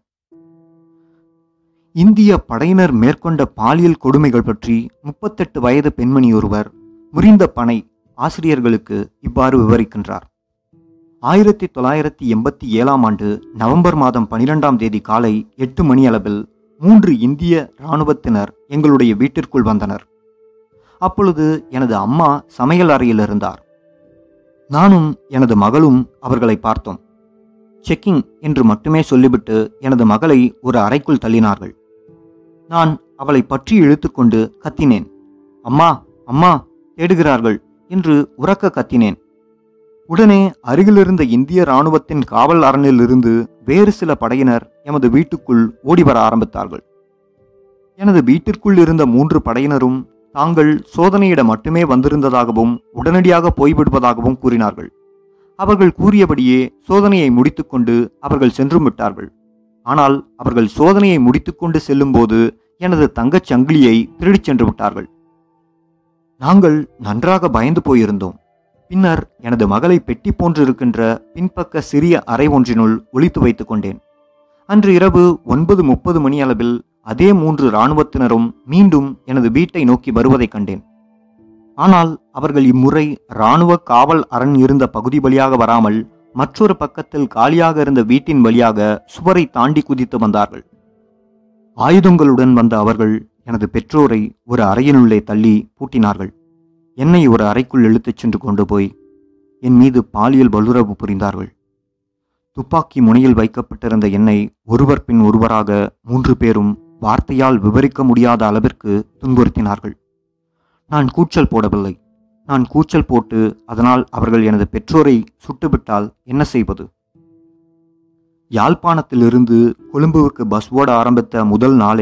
இந்திய படையினர் மேற்கொண்ட பாலியல் கொடுமைகள் பற்றி முப்பத்தெட்டு வயது பெண்மணி ஒருவர் முறிந்த பனை ஆசிரியர்களுக்கு இவ்வாறு விவரிக்கின்றார் ஆயிரத்தி தொள்ளாயிரத்தி எண்பத்தி ஏழாம் ஆண்டு நவம்பர் மாதம் பனிரெண்டாம் தேதி காலை எட்டு மணி அளவில் மூன்று இந்திய இராணுவத்தினர் எங்களுடைய வீட்டிற்குள் வந்தனர் அப்பொழுது எனது அம்மா சமையல் அறையில் இருந்தார் நானும் எனது மகளும் அவர்களை பார்த்தோம் செக்கிங் என்று மட்டுமே சொல்லிவிட்டு எனது மகளை ஒரு அறைக்குள் தள்ளினார்கள் நான் அவளை பற்றி இழுத்துக்கொண்டு கத்தினேன் அம்மா அம்மா தேடுகிறார்கள் என்று உறக்க கத்தினேன் உடனே அருகிலிருந்த இந்திய இராணுவத்தின் காவல் அரணிலிருந்து வேறு சில படையினர் எமது வீட்டுக்குள் ஓடி வர ஆரம்பித்தார்கள் எனது வீட்டிற்குள் இருந்த மூன்று படையினரும் தாங்கள் சோதனையிட மட்டுமே வந்திருந்ததாகவும் உடனடியாக போய்விடுவதாகவும் கூறினார்கள் அவர்கள் கூறியபடியே சோதனையை முடித்துக்கொண்டு அவர்கள் சென்றும் விட்டார்கள் ஆனால் அவர்கள் சோதனையை முடித்துக்கொண்டு செல்லும்போது எனது தங்கச் சங்கிலியை திருடிச் சென்று விட்டார்கள் நாங்கள் நன்றாக பயந்து போயிருந்தோம் பின்னர் எனது மகளை பெட்டி போன்றிருக்கின்ற பின்பக்க சிறிய அறை ஒன்றினுள் ஒளித்து வைத்துக் கொண்டேன் அன்று இரவு ஒன்பது முப்பது மணி அளவில் அதே மூன்று இராணுவத்தினரும் மீண்டும் எனது வீட்டை நோக்கி வருவதைக் கண்டேன் ஆனால் அவர்கள் இம்முறை இராணுவ காவல் அரண் இருந்த பகுதி வழியாக வராமல் மற்றொரு பக்கத்தில் காலியாக இருந்த வீட்டின் வழியாக சுவரை தாண்டி குதித்து வந்தார்கள் ஆயுதங்களுடன் வந்த அவர்கள் எனது பெற்றோரை ஒரு அறையினுள்ளே தள்ளி பூட்டினார்கள் என்னை ஒரு அறைக்குள் இழுத்துச் சென்று கொண்டு போய் என் மீது பாலியல் வல்லுறவு புரிந்தார்கள் துப்பாக்கி முனையில் வைக்கப்பட்டிருந்த என்னை ஒருவர் பின் ஒருவராக மூன்று பேரும் வார்த்தையால் விவரிக்க முடியாத அளவிற்கு துன்புறுத்தினார்கள் நான் கூச்சல் போடவில்லை நான் கூச்சல் போட்டு அதனால் அவர்கள் எனது பெற்றோரை சுட்டுவிட்டால் என்ன செய்வது யாழ்ப்பாணத்திலிருந்து கொழும்புவுக்கு பஸ் ஓட ஆரம்பித்த முதல் நாளே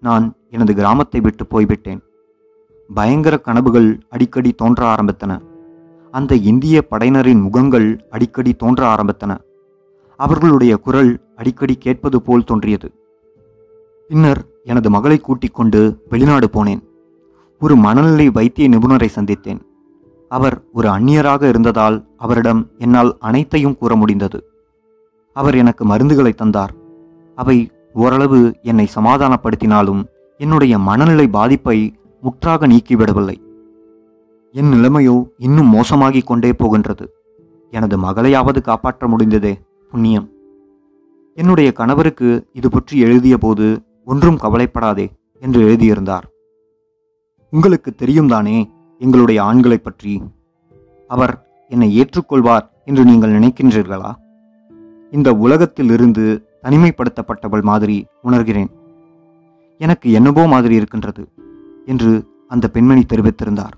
நான் எனது கிராமத்தை விட்டு போய்விட்டேன் பயங்கர கனவுகள் அடிக்கடி தோன்ற ஆரம்பித்தன அந்த இந்திய படையினரின் முகங்கள் அடிக்கடி தோன்ற ஆரம்பித்தன அவர்களுடைய குரல் அடிக்கடி கேட்பது போல் தோன்றியது பின்னர் எனது மகளை கூட்டிக் கொண்டு வெளிநாடு போனேன் ஒரு மனநிலை வைத்திய நிபுணரை சந்தித்தேன் அவர் ஒரு அந்நியராக இருந்ததால் அவரிடம் என்னால் அனைத்தையும் கூற முடிந்தது அவர் எனக்கு மருந்துகளை தந்தார் அவை ஓரளவு என்னை சமாதானப்படுத்தினாலும் என்னுடைய மனநிலை பாதிப்பை முற்றாக நீக்கிவிடவில்லை என் நிலைமையோ இன்னும் மோசமாகிக் கொண்டே போகின்றது எனது மகளையாவது காப்பாற்ற முடிந்ததே புண்ணியம் என்னுடைய கணவருக்கு இது பற்றி எழுதிய போது ஒன்றும் கவலைப்படாதே என்று எழுதியிருந்தார் உங்களுக்கு தெரியும் தானே எங்களுடைய ஆண்களைப் பற்றி அவர் என்னை ஏற்றுக்கொள்வார் என்று நீங்கள் நினைக்கின்றீர்களா இந்த உலகத்தில் இருந்து தனிமைப்படுத்தப்பட்டவள் மாதிரி உணர்கிறேன் எனக்கு என்னவோ மாதிரி இருக்கின்றது என்று அந்த பெண்மணி தெரிவித்திருந்தார்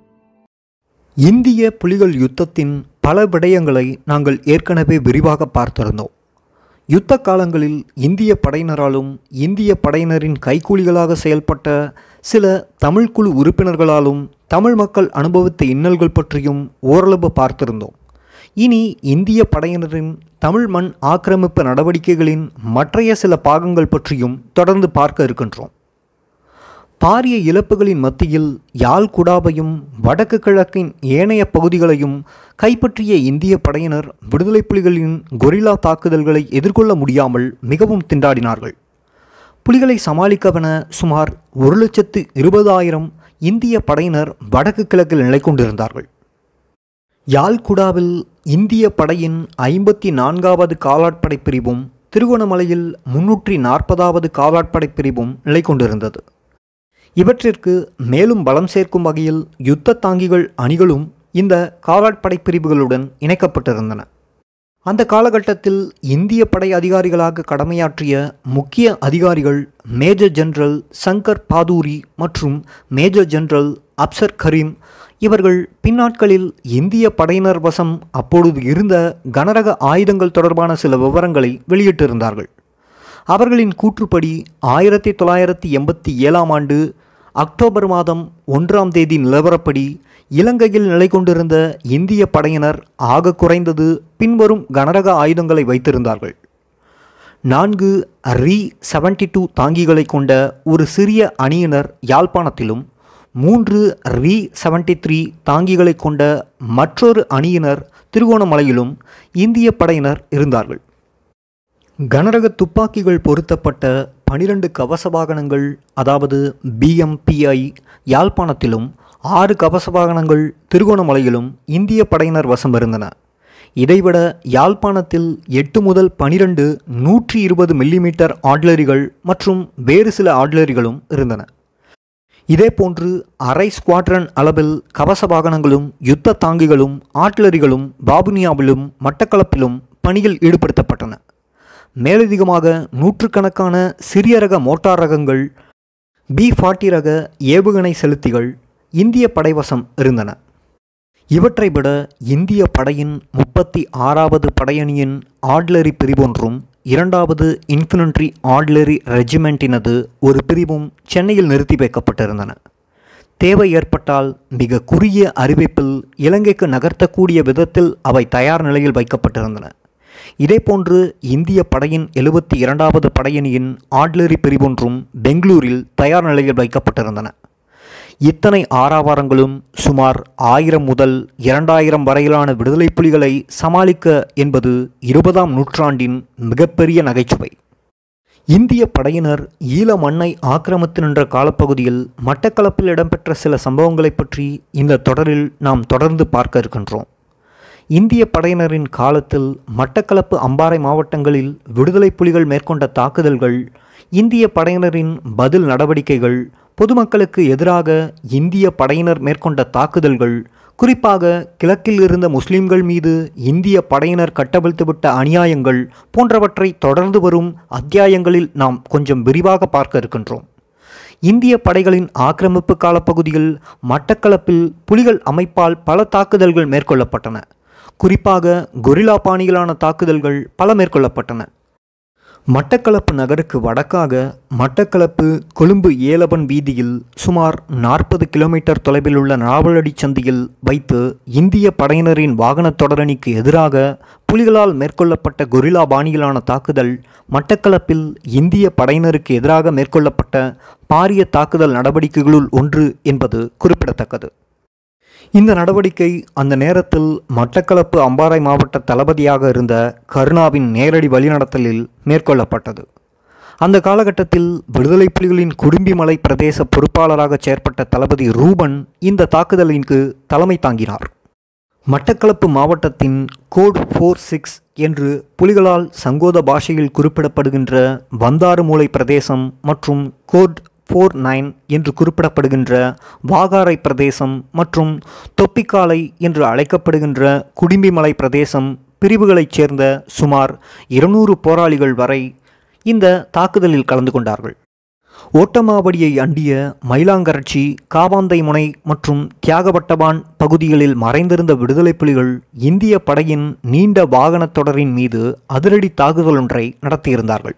இந்திய புலிகள் யுத்தத்தின் பல விடயங்களை நாங்கள் ஏற்கனவே விரிவாக பார்த்திருந்தோம் யுத்த காலங்களில் இந்திய படையினராலும் இந்திய படையினரின் கைக்கூலிகளாக செயல்பட்ட சில தமிழ் குழு உறுப்பினர்களாலும் தமிழ் மக்கள் அனுபவித்த இன்னல்கள் பற்றியும் ஓரளவு பார்த்திருந்தோம் இனி இந்திய படையினரின் தமிழ் மண் ஆக்கிரமிப்பு நடவடிக்கைகளின் மற்றைய சில பாகங்கள் பற்றியும் தொடர்ந்து பார்க்க இருக்கின்றோம் பாரிய இழப்புகளின் மத்தியில் யாழ் குடாவையும் வடக்கு கிழக்கின் ஏனைய பகுதிகளையும் கைப்பற்றிய இந்திய படையினர் விடுதலை புலிகளின் கொரில்லா தாக்குதல்களை எதிர்கொள்ள முடியாமல் மிகவும் திண்டாடினார்கள் புலிகளை சமாளிக்கவென சுமார் ஒரு லட்சத்து இருபதாயிரம் இந்திய படையினர் வடக்கு கிழக்கில் நிலை கொண்டிருந்தார்கள் யாழ்குடாவில் இந்திய படையின் ஐம்பத்தி நான்காவது காலாட்படை பிரிவும் திருகோணமலையில் முன்னூற்றி நாற்பதாவது காலாட்படை பிரிவும் நிலை கொண்டிருந்தது இவற்றிற்கு மேலும் பலம் சேர்க்கும் வகையில் யுத்த தாங்கிகள் அணிகளும் இந்த காலாட்படை பிரிவுகளுடன் இணைக்கப்பட்டிருந்தன அந்த காலகட்டத்தில் இந்திய படை அதிகாரிகளாக கடமையாற்றிய முக்கிய அதிகாரிகள் மேஜர் ஜெனரல் சங்கர் பாதூரி மற்றும் மேஜர் ஜெனரல் அப்சர் கரீம் இவர்கள் பின்னாட்களில் இந்திய படையினர் வசம் அப்பொழுது இருந்த கனரக ஆயுதங்கள் தொடர்பான சில விவரங்களை வெளியிட்டிருந்தார்கள் அவர்களின் கூற்றுப்படி ஆயிரத்தி தொள்ளாயிரத்தி எண்பத்தி ஏழாம் ஆண்டு அக்டோபர் மாதம் ஒன்றாம் தேதி நிலவரப்படி இலங்கையில் நிலை கொண்டிருந்த இந்திய படையினர் ஆக குறைந்தது பின்வரும் கனரக ஆயுதங்களை வைத்திருந்தார்கள் நான்கு ரி செவன்டி டூ தாங்கிகளை கொண்ட ஒரு சிறிய அணியினர் யாழ்ப்பாணத்திலும் மூன்று ரி செவன்டி த்ரீ தாங்கிகளை கொண்ட மற்றொரு அணியினர் திருகோணமலையிலும் இந்திய படையினர் இருந்தார்கள் கனரக துப்பாக்கிகள் பொருத்தப்பட்ட பனிரெண்டு கவச வாகனங்கள் அதாவது பிஎம்பிஐ யாழ்ப்பாணத்திலும் ஆறு கவச வாகனங்கள் திருகோணமலையிலும் இந்திய படையினர் வசம் இருந்தன இதைவிட யாழ்ப்பாணத்தில் எட்டு முதல் பனிரெண்டு நூற்றி இருபது மில்லிமீட்டர் ஆட்லரிகள் மற்றும் வேறு சில ஆட்லரிகளும் இருந்தன இதேபோன்று அரை ஸ்குவாட்ரன் அளவில் கவச வாகனங்களும் யுத்த தாங்கிகளும் ஆட்லரிகளும் பாபுனியாவிலும் மட்டக்களப்பிலும் பணியில் ஈடுபடுத்தப்பட்டன மேலதிகமாக நூற்றுக்கணக்கான சிறிய ரக மோட்டார் ரகங்கள் பி ஃபார்ட்டி ரக ஏவுகணை செலுத்திகள் இந்திய படைவசம் இருந்தன இவற்றை விட இந்திய படையின் முப்பத்தி ஆறாவது படையணியின் ஆட்லரி பிரிவொன்றும் இரண்டாவது இன்ஃபினன்ட்ரி ஆட்லரி ரெஜிமெண்ட்டினது ஒரு பிரிவும் சென்னையில் நிறுத்தி வைக்கப்பட்டிருந்தன தேவை ஏற்பட்டால் மிக குறுகிய அறிவிப்பில் இலங்கைக்கு நகர்த்தக்கூடிய விதத்தில் அவை தயார் நிலையில் வைக்கப்பட்டிருந்தன இதேபோன்று இந்திய படையின் எழுபத்தி இரண்டாவது படையணியின் ஆட்லரி பிரிவொன்றும் பெங்களூரில் தயார் நிலையில் வைக்கப்பட்டிருந்தன இத்தனை ஆறாவாரங்களும் சுமார் ஆயிரம் முதல் இரண்டாயிரம் வரையிலான விடுதலை புலிகளை சமாளிக்க என்பது இருபதாம் நூற்றாண்டின் மிகப்பெரிய நகைச்சுவை இந்திய படையினர் ஈழ மண்ணை ஆக்கிரமித்து நின்ற காலப்பகுதியில் மட்டக்களப்பில் இடம்பெற்ற சில சம்பவங்களைப் பற்றி இந்த தொடரில் நாம் தொடர்ந்து பார்க்க இருக்கின்றோம் இந்திய படையினரின் காலத்தில் மட்டக்களப்பு அம்பாறை மாவட்டங்களில் விடுதலை புலிகள் மேற்கொண்ட தாக்குதல்கள் இந்திய படையினரின் பதில் நடவடிக்கைகள் பொதுமக்களுக்கு எதிராக இந்திய படையினர் மேற்கொண்ட தாக்குதல்கள் குறிப்பாக கிழக்கில் இருந்த முஸ்லிம்கள் மீது இந்திய படையினர் கட்டவிழ்த்துவிட்ட அநியாயங்கள் போன்றவற்றை தொடர்ந்து வரும் அத்தியாயங்களில் நாம் கொஞ்சம் விரிவாக பார்க்க இருக்கின்றோம் இந்திய படைகளின் ஆக்கிரமிப்பு காலப்பகுதியில் மட்டக்களப்பில் புலிகள் அமைப்பால் பல தாக்குதல்கள் மேற்கொள்ளப்பட்டன குறிப்பாக கொரில்லா பாணியிலான தாக்குதல்கள் பல மேற்கொள்ளப்பட்டன மட்டக்களப்பு நகருக்கு வடக்காக மட்டக்களப்பு கொழும்பு ஏலவன் வீதியில் சுமார் நாற்பது கிலோமீட்டர் தொலைவில் உள்ள நாவலடி சந்தியில் வைத்து இந்திய படையினரின் வாகனத் தொடரணிக்கு எதிராக புலிகளால் மேற்கொள்ளப்பட்ட கொரில்லா பாணியிலான தாக்குதல் மட்டக்களப்பில் இந்திய படையினருக்கு எதிராக மேற்கொள்ளப்பட்ட பாரிய தாக்குதல் நடவடிக்கைகளுள் ஒன்று என்பது குறிப்பிடத்தக்கது இந்த நடவடிக்கை அந்த நேரத்தில் மட்டக்களப்பு அம்பாறை மாவட்ட தளபதியாக இருந்த கருணாவின் நேரடி வழிநடத்தலில் மேற்கொள்ளப்பட்டது அந்த காலகட்டத்தில் விடுதலை புலிகளின் குடும்பிமலை பிரதேச பொறுப்பாளராக செயற்பட்ட தளபதி ரூபன் இந்த தாக்குதலிற்கு தலைமை தாங்கினார் மட்டக்களப்பு மாவட்டத்தின் கோட் ஃபோர் சிக்ஸ் என்று புலிகளால் சங்கோத பாஷையில் குறிப்பிடப்படுகின்ற வந்தாறுமூலை பிரதேசம் மற்றும் கோட் ஃபோர் நைன் என்று குறிப்பிடப்படுகின்ற வாகாரை பிரதேசம் மற்றும் தொப்பிக்காலை என்று அழைக்கப்படுகின்ற குடிம்பிமலை பிரதேசம் பிரிவுகளைச் சேர்ந்த சுமார் இருநூறு போராளிகள் வரை இந்த தாக்குதலில் கலந்து கொண்டார்கள் ஓட்டமாவடியை அண்டிய மயிலாங்கரட்சி காவாந்தை முனை மற்றும் தியாகபட்டபான் பகுதிகளில் மறைந்திருந்த விடுதலை புலிகள் இந்திய படையின் நீண்ட வாகனத் தொடரின் மீது அதிரடி தாக்குதல் ஒன்றை நடத்தியிருந்தார்கள்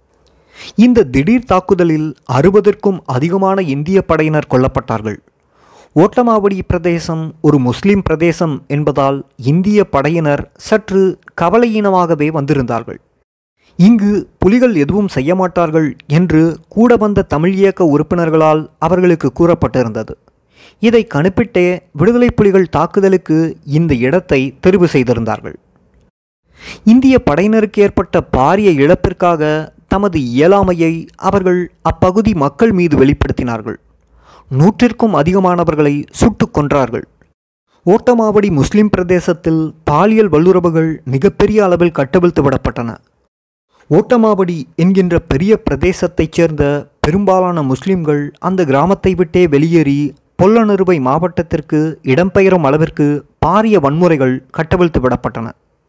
இந்த திடீர் தாக்குதலில் அறுபதற்கும் அதிகமான இந்திய படையினர் கொல்லப்பட்டார்கள் ஓட்டமாவடி பிரதேசம் ஒரு முஸ்லிம் பிரதேசம் என்பதால் இந்திய படையினர் சற்று கவலையீனமாகவே வந்திருந்தார்கள் இங்கு புலிகள் எதுவும் செய்ய மாட்டார்கள் என்று கூட வந்த தமிழ் இயக்க உறுப்பினர்களால் அவர்களுக்கு கூறப்பட்டிருந்தது இதை கணிப்பிட்டே விடுதலை புலிகள் தாக்குதலுக்கு இந்த இடத்தை தெரிவு செய்திருந்தார்கள் இந்திய படையினருக்கு ஏற்பட்ட பாரிய இழப்பிற்காக தமது இயலாமையை அவர்கள் அப்பகுதி மக்கள் மீது வெளிப்படுத்தினார்கள் நூற்றிற்கும் அதிகமானவர்களை சுட்டுக் கொன்றார்கள் ஓட்டமாவடி முஸ்லிம் பிரதேசத்தில் பாலியல் வல்லுறவுகள் மிகப்பெரிய அளவில் கட்டவிழ்த்து விடப்பட்டன ஓட்டமாவடி என்கின்ற பெரிய பிரதேசத்தைச் சேர்ந்த பெரும்பாலான முஸ்லிம்கள் அந்த கிராமத்தை விட்டே வெளியேறி பொல்லனறுவை மாவட்டத்திற்கு இடம்பெயரும் அளவிற்கு பாரிய வன்முறைகள் கட்டவிழ்த்து விடப்பட்டன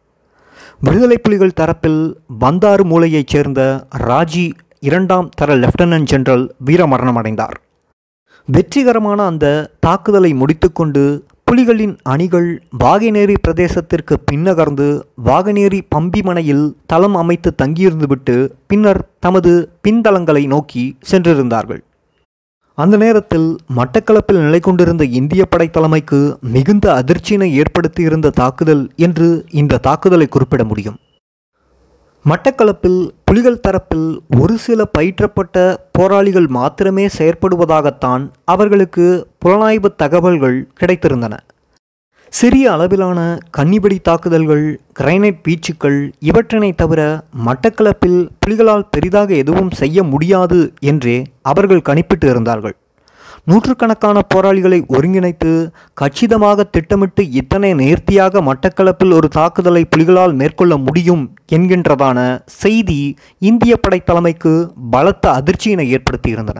விடுதலை புலிகள் தரப்பில் பந்தாறு மூலையைச் சேர்ந்த ராஜி இரண்டாம் தர லெப்டினன்ட் ஜெனரல் வீரமரணமடைந்தார் வெற்றிகரமான அந்த தாக்குதலை முடித்துக்கொண்டு புலிகளின் அணிகள் வாகனேரி பிரதேசத்திற்கு பின்னகர்ந்து வாகனேரி பம்பிமனையில் தளம் அமைத்து தங்கியிருந்துவிட்டு பின்னர் தமது பின்தளங்களை நோக்கி சென்றிருந்தார்கள் அந்த நேரத்தில் மட்டக்களப்பில் நிலை கொண்டிருந்த இந்திய படை தலைமைக்கு மிகுந்த அதிர்ச்சியினை ஏற்படுத்தியிருந்த தாக்குதல் என்று இந்த தாக்குதலை குறிப்பிட முடியும் மட்டக்களப்பில் புலிகள் தரப்பில் ஒரு சில பயிற்றப்பட்ட போராளிகள் மாத்திரமே செயற்படுவதாகத்தான் அவர்களுக்கு புலனாய்வு தகவல்கள் கிடைத்திருந்தன சிறிய அளவிலான கன்னிபடி தாக்குதல்கள் கிரைனைட் வீச்சுக்கள் இவற்றினை தவிர மட்டக்களப்பில் புலிகளால் பெரிதாக எதுவும் செய்ய முடியாது என்றே அவர்கள் கணிப்பிட்டு இருந்தார்கள் நூற்றுக்கணக்கான போராளிகளை ஒருங்கிணைத்து கச்சிதமாக திட்டமிட்டு இத்தனை நேர்த்தியாக மட்டக்களப்பில் ஒரு தாக்குதலை புலிகளால் மேற்கொள்ள முடியும் என்கின்றதான செய்தி இந்திய படை தலைமைக்கு பலத்த அதிர்ச்சியினை ஏற்படுத்தியிருந்தன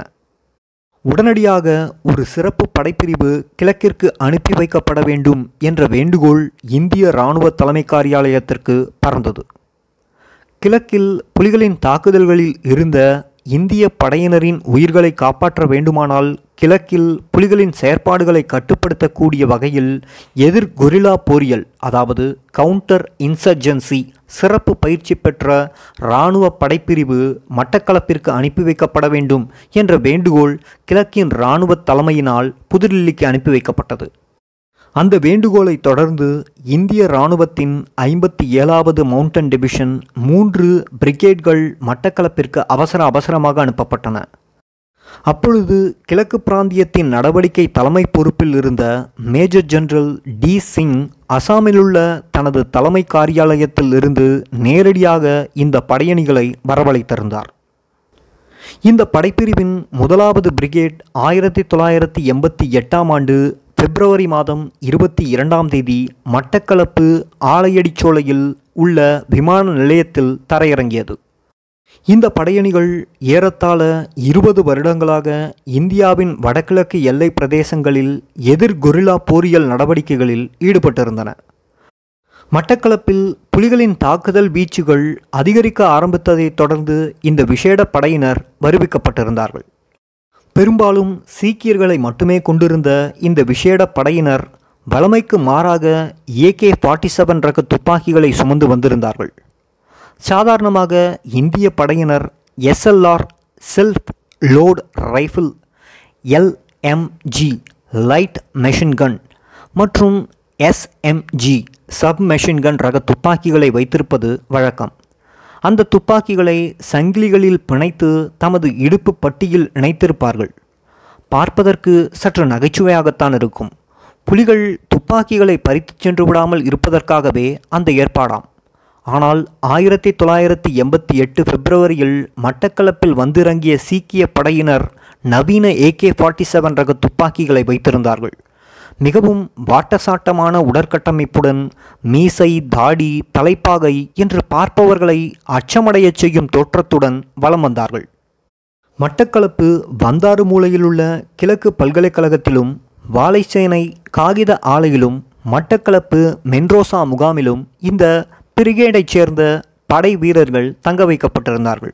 உடனடியாக ஒரு சிறப்பு படைப்பிரிவு கிழக்கிற்கு அனுப்பி வைக்கப்பட வேண்டும் என்ற வேண்டுகோள் இந்திய இராணுவ தலைமை காரியாலயத்திற்கு பறந்தது கிழக்கில் புலிகளின் தாக்குதல்களில் இருந்த இந்திய படையினரின் உயிர்களை காப்பாற்ற வேண்டுமானால் கிழக்கில் புலிகளின் செயற்பாடுகளை கட்டுப்படுத்தக்கூடிய வகையில் எதிர் கொரில்லா போரியல் அதாவது கவுண்டர் இன்சர்ஜென்சி சிறப்பு பயிற்சி பெற்ற இராணுவ படைப்பிரிவு மட்டக்களப்பிற்கு அனுப்பி வைக்கப்பட வேண்டும் என்ற வேண்டுகோள் கிழக்கின் இராணுவ தலைமையினால் புதுடில்லிக்கு அனுப்பி வைக்கப்பட்டது அந்த வேண்டுகோளை தொடர்ந்து இந்திய இராணுவத்தின் ஐம்பத்தி ஏழாவது மவுண்டன் டிவிஷன் மூன்று பிரிகேட்கள் மட்டக்களப்பிற்கு அவசர அவசரமாக அனுப்பப்பட்டன அப்பொழுது கிழக்கு பிராந்தியத்தின் நடவடிக்கை தலைமை பொறுப்பில் இருந்த மேஜர் ஜெனரல் டி சிங் அசாமிலுள்ள தனது தலைமை காரியாலயத்தில் இருந்து நேரடியாக இந்த படையணிகளை வரவழைத்திருந்தார் இந்த படைப்பிரிவின் முதலாவது பிரிகேட் ஆயிரத்தி தொள்ளாயிரத்தி எண்பத்தி எட்டாம் ஆண்டு பிப்ரவரி மாதம் இருபத்தி இரண்டாம் தேதி மட்டக்களப்பு ஆலையடிச்சோலையில் உள்ள விமான நிலையத்தில் தரையிறங்கியது இந்த படையணிகள் ஏறத்தாழ இருபது வருடங்களாக இந்தியாவின் வடகிழக்கு எல்லை பிரதேசங்களில் எதிர் கொரில்லா போரியல் நடவடிக்கைகளில் ஈடுபட்டிருந்தன மட்டக்களப்பில் புலிகளின் தாக்குதல் வீச்சுகள் அதிகரிக்க ஆரம்பித்ததைத் தொடர்ந்து இந்த விசேட படையினர் வருவிக்கப்பட்டிருந்தார்கள் பெரும்பாலும் சீக்கியர்களை மட்டுமே கொண்டிருந்த இந்த விசேட படையினர் வளமைக்கு மாறாக ஏகே ஃபார்ட்டி செவன் ரக துப்பாக்கிகளை சுமந்து வந்திருந்தார்கள் சாதாரணமாக இந்திய படையினர் SLR self load rifle LMG light machine gun மற்றும் எஸ்எம்ஜி சப் மெஷின் கன் ரக துப்பாக்கிகளை வைத்திருப்பது வழக்கம் அந்த துப்பாக்கிகளை சங்கிலிகளில் பிணைத்து தமது இடுப்பு பட்டியில் இணைத்திருப்பார்கள் பார்ப்பதற்கு சற்று நகைச்சுவையாகத்தான் இருக்கும் புலிகள் துப்பாக்கிகளை பறித்துச் சென்று விடாமல் இருப்பதற்காகவே அந்த ஏற்பாடாம் ஆனால் ஆயிரத்தி தொள்ளாயிரத்தி எண்பத்தி எட்டு பிப்ரவரியில் மட்டக்களப்பில் வந்திறங்கிய சீக்கிய படையினர் நவீன ஏகே ஃபார்ட்டி செவன் ரக துப்பாக்கிகளை வைத்திருந்தார்கள் மிகவும் வாட்டசாட்டமான உடற்கட்டமைப்புடன் மீசை தாடி தலைப்பாகை என்று பார்ப்பவர்களை அச்சமடையச் செய்யும் தோற்றத்துடன் வலம் வந்தார்கள் மட்டக்களப்பு வந்தாறு மூலையிலுள்ள கிழக்கு பல்கலைக்கழகத்திலும் வாழைச்சேனை காகித ஆலையிலும் மட்டக்களப்பு மென்ரோசா முகாமிலும் இந்த பிரிகேடைச் சேர்ந்த படை வீரர்கள் தங்க வைக்கப்பட்டிருந்தார்கள்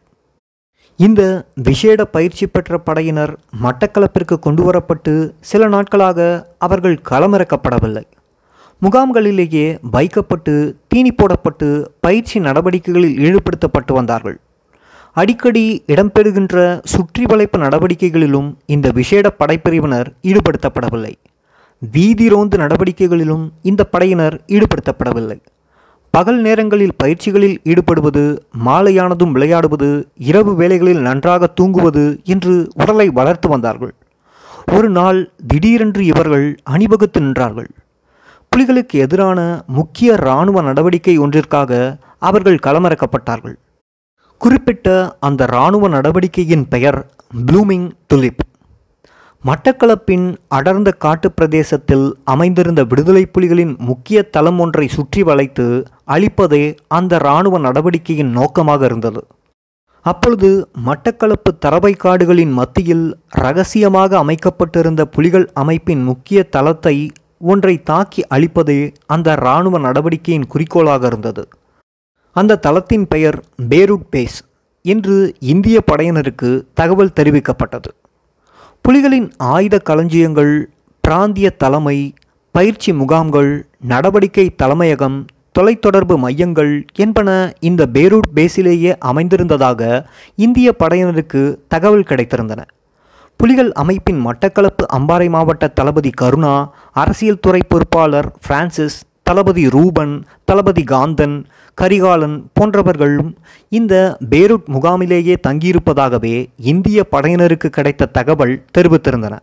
இந்த விசேட பயிற்சி பெற்ற படையினர் மட்டக்களப்பிற்கு கொண்டு வரப்பட்டு சில நாட்களாக அவர்கள் களமிறக்கப்படவில்லை முகாம்களிலேயே வைக்கப்பட்டு தீனி போடப்பட்டு பயிற்சி நடவடிக்கைகளில் ஈடுபடுத்தப்பட்டு வந்தார்கள் அடிக்கடி இடம்பெறுகின்ற சுற்றி வளைப்பு நடவடிக்கைகளிலும் இந்த விசேட படைப்பிரிவினர் ஈடுபடுத்தப்படவில்லை வீதி ரோந்து நடவடிக்கைகளிலும் இந்த படையினர் ஈடுபடுத்தப்படவில்லை பகல் நேரங்களில் பயிற்சிகளில் ஈடுபடுவது மாலையானதும் விளையாடுவது இரவு வேளைகளில் நன்றாக தூங்குவது என்று உடலை வளர்த்து வந்தார்கள் ஒரு நாள் திடீரென்று இவர்கள் அணிவகுத்து நின்றார்கள் புலிகளுக்கு எதிரான முக்கிய இராணுவ நடவடிக்கை ஒன்றிற்காக அவர்கள் களமிறக்கப்பட்டார்கள் குறிப்பிட்ட அந்த இராணுவ நடவடிக்கையின் பெயர் ப்ளூமிங் துலிப் மட்டக்களப்பின் அடர்ந்த காட்டுப் பிரதேசத்தில் அமைந்திருந்த விடுதலை புலிகளின் முக்கிய தளம் ஒன்றை சுற்றி வளைத்து அழிப்பதே அந்த இராணுவ நடவடிக்கையின் நோக்கமாக இருந்தது அப்பொழுது மட்டக்களப்பு தரவை காடுகளின் மத்தியில் ரகசியமாக அமைக்கப்பட்டிருந்த புலிகள் அமைப்பின் முக்கிய தளத்தை ஒன்றை தாக்கி அழிப்பதே அந்த இராணுவ நடவடிக்கையின் குறிக்கோளாக இருந்தது அந்த தளத்தின் பெயர் பேரூட் பேஸ் என்று இந்திய படையினருக்கு தகவல் தெரிவிக்கப்பட்டது புலிகளின் ஆயுத களஞ்சியங்கள் பிராந்திய தலைமை பயிற்சி முகாம்கள் நடவடிக்கை தலைமையகம் தொலைத்தொடர்பு மையங்கள் என்பன இந்த பேரூட் பேஸிலேயே அமைந்திருந்ததாக இந்திய படையினருக்கு தகவல் கிடைத்திருந்தன புலிகள் அமைப்பின் மட்டக்களப்பு அம்பாறை மாவட்ட தளபதி கருணா அரசியல் துறை பொறுப்பாளர் பிரான்சிஸ் தளபதி ரூபன் தளபதி காந்தன் கரிகாலன் போன்றவர்களும் இந்த பேரூட் முகாமிலேயே தங்கியிருப்பதாகவே இந்திய படையினருக்கு கிடைத்த தகவல் தெரிவித்திருந்தன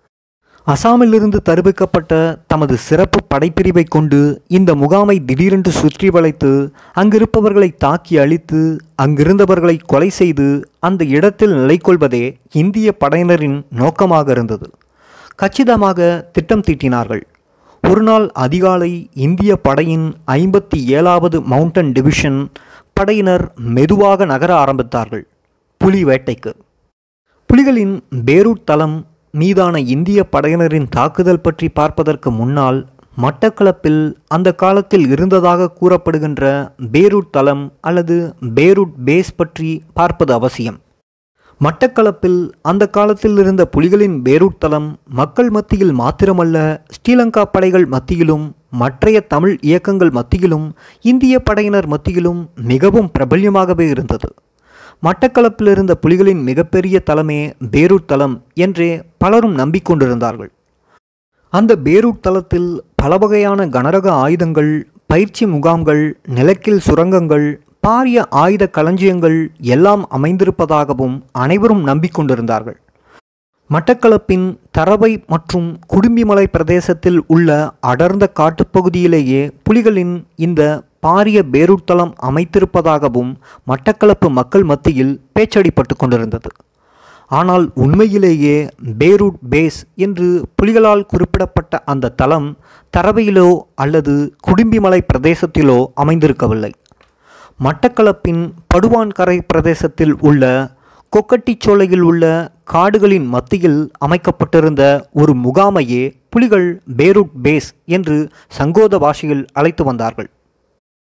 அசாமிலிருந்து தருவிக்கப்பட்ட தமது சிறப்பு படைப்பிரிவை கொண்டு இந்த முகாமை திடீரென்று சுற்றி வளைத்து அங்கிருப்பவர்களை தாக்கி அழித்து அங்கிருந்தவர்களை கொலை செய்து அந்த இடத்தில் நிலைக்கொள்வதே இந்திய படையினரின் நோக்கமாக இருந்தது கச்சிதமாக திட்டம் தீட்டினார்கள் ஒரு நாள் அதிகாலை இந்திய படையின் ஐம்பத்தி ஏழாவது மவுண்டன் டிவிஷன் படையினர் மெதுவாக நகர ஆரம்பித்தார்கள் புலி வேட்டைக்கு புலிகளின் பேரூட் தளம் மீதான இந்திய படையினரின் தாக்குதல் பற்றி பார்ப்பதற்கு முன்னால் மட்டக்களப்பில் அந்த காலத்தில் இருந்ததாக கூறப்படுகின்ற பேரூட் தளம் அல்லது பேரூட் பேஸ் பற்றி பார்ப்பது அவசியம் மட்டக்களப்பில் அந்த காலத்தில் இருந்த புலிகளின் பேரூட் தளம் மக்கள் மத்தியில் மாத்திரமல்ல ஸ்ரீலங்கா படைகள் மத்தியிலும் மற்றைய தமிழ் இயக்கங்கள் மத்தியிலும் இந்திய படையினர் மத்தியிலும் மிகவும் பிரபல்யமாகவே இருந்தது மட்டக்களப்பில் இருந்த புலிகளின் மிகப்பெரிய தலமே பேரூட் தலம் என்றே பலரும் நம்பிக்கொண்டிருந்தார்கள் அந்த பேரூட் தளத்தில் பல வகையான கனரக ஆயுதங்கள் பயிற்சி முகாம்கள் நிலக்கில் சுரங்கங்கள் பாரிய ஆயுத களஞ்சியங்கள் எல்லாம் அமைந்திருப்பதாகவும் அனைவரும் நம்பிக்கொண்டிருந்தார்கள் மட்டக்களப்பின் தரவை மற்றும் குடும்பிமலை பிரதேசத்தில் உள்ள அடர்ந்த காட்டுப்பகுதியிலேயே புலிகளின் இந்த பாரிய பேரூட்டலம் அமைத்திருப்பதாகவும் மட்டக்களப்பு மக்கள் மத்தியில் பேச்சடிப்பட்டு கொண்டிருந்தது ஆனால் உண்மையிலேயே பேரூட் பேஸ் என்று புலிகளால் குறிப்பிடப்பட்ட அந்த தளம் தரவையிலோ அல்லது குடும்பிமலை பிரதேசத்திலோ அமைந்திருக்கவில்லை மட்டக்களப்பின் படுவான்கரை பிரதேசத்தில் உள்ள கொக்கட்டிச்சோலையில் உள்ள காடுகளின் மத்தியில் அமைக்கப்பட்டிருந்த ஒரு முகாமையே புலிகள் பேரூட் பேஸ் என்று சங்கோத பாஷையில் அழைத்து வந்தார்கள்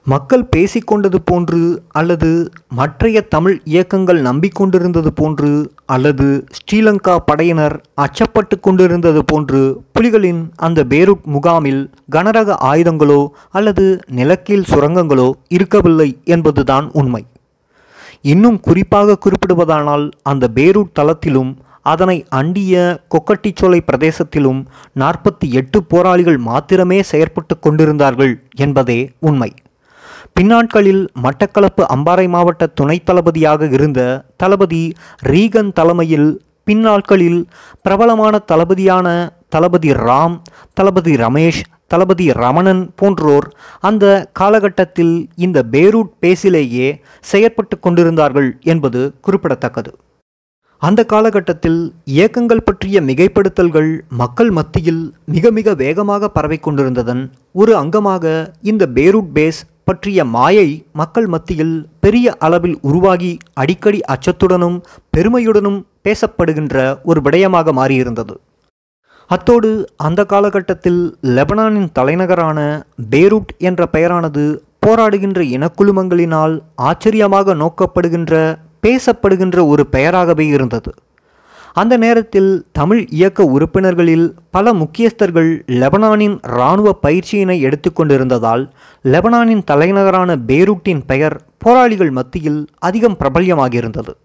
மக்கள் பேசிக்கொண்டது போன்று அல்லது மற்றைய தமிழ் இயக்கங்கள் நம்பிக்கொண்டிருந்தது போன்று அல்லது ஸ்ரீலங்கா படையினர் அச்சப்பட்டு கொண்டிருந்தது போன்று புலிகளின் அந்த பேருட் முகாமில் கனரக ஆயுதங்களோ அல்லது நிலக்கீழ் சுரங்கங்களோ இருக்கவில்லை என்பதுதான் உண்மை இன்னும் குறிப்பாக குறிப்பிடுவதானால் அந்த பேரூட் தளத்திலும் அதனை அண்டிய கொக்கட்டிச்சோலை பிரதேசத்திலும் நாற்பத்தி எட்டு போராளிகள் மாத்திரமே செயற்பட்டு கொண்டிருந்தார்கள் என்பதே உண்மை பின்னாட்களில் மட்டக்களப்பு அம்பாறை மாவட்ட துணைத் தளபதியாக இருந்த தளபதி ரீகன் தலைமையில் பின்னாட்களில் பிரபலமான தளபதியான தளபதி ராம் தளபதி ரமேஷ் தளபதி ரமணன் போன்றோர் அந்த காலகட்டத்தில் இந்த பேரூட் பேசிலேயே செயற்பட்டு கொண்டிருந்தார்கள் என்பது குறிப்பிடத்தக்கது அந்த காலகட்டத்தில் இயக்கங்கள் பற்றிய மிகைப்படுத்தல்கள் மக்கள் மத்தியில் மிக மிக வேகமாக பரவிக் கொண்டிருந்ததன் ஒரு அங்கமாக இந்த பேரூட் பேஸ் பற்றிய மாயை மக்கள் மத்தியில் பெரிய அளவில் உருவாகி அடிக்கடி அச்சத்துடனும் பெருமையுடனும் பேசப்படுகின்ற ஒரு விடயமாக மாறியிருந்தது அத்தோடு அந்த காலகட்டத்தில் லெபனானின் தலைநகரான பேரூட் என்ற பெயரானது போராடுகின்ற இனக்குழுமங்களினால் ஆச்சரியமாக நோக்கப்படுகின்ற பேசப்படுகின்ற ஒரு பெயராகவே இருந்தது அந்த நேரத்தில் தமிழ் இயக்க உறுப்பினர்களில் பல முக்கியஸ்தர்கள் லெபனானின் இராணுவ பயிற்சியினை எடுத்துக்கொண்டிருந்ததால் லெபனானின் தலைநகரான பேரூட்டின் பெயர் போராளிகள் மத்தியில் அதிகம் பிரபல்யமாகியிருந்தது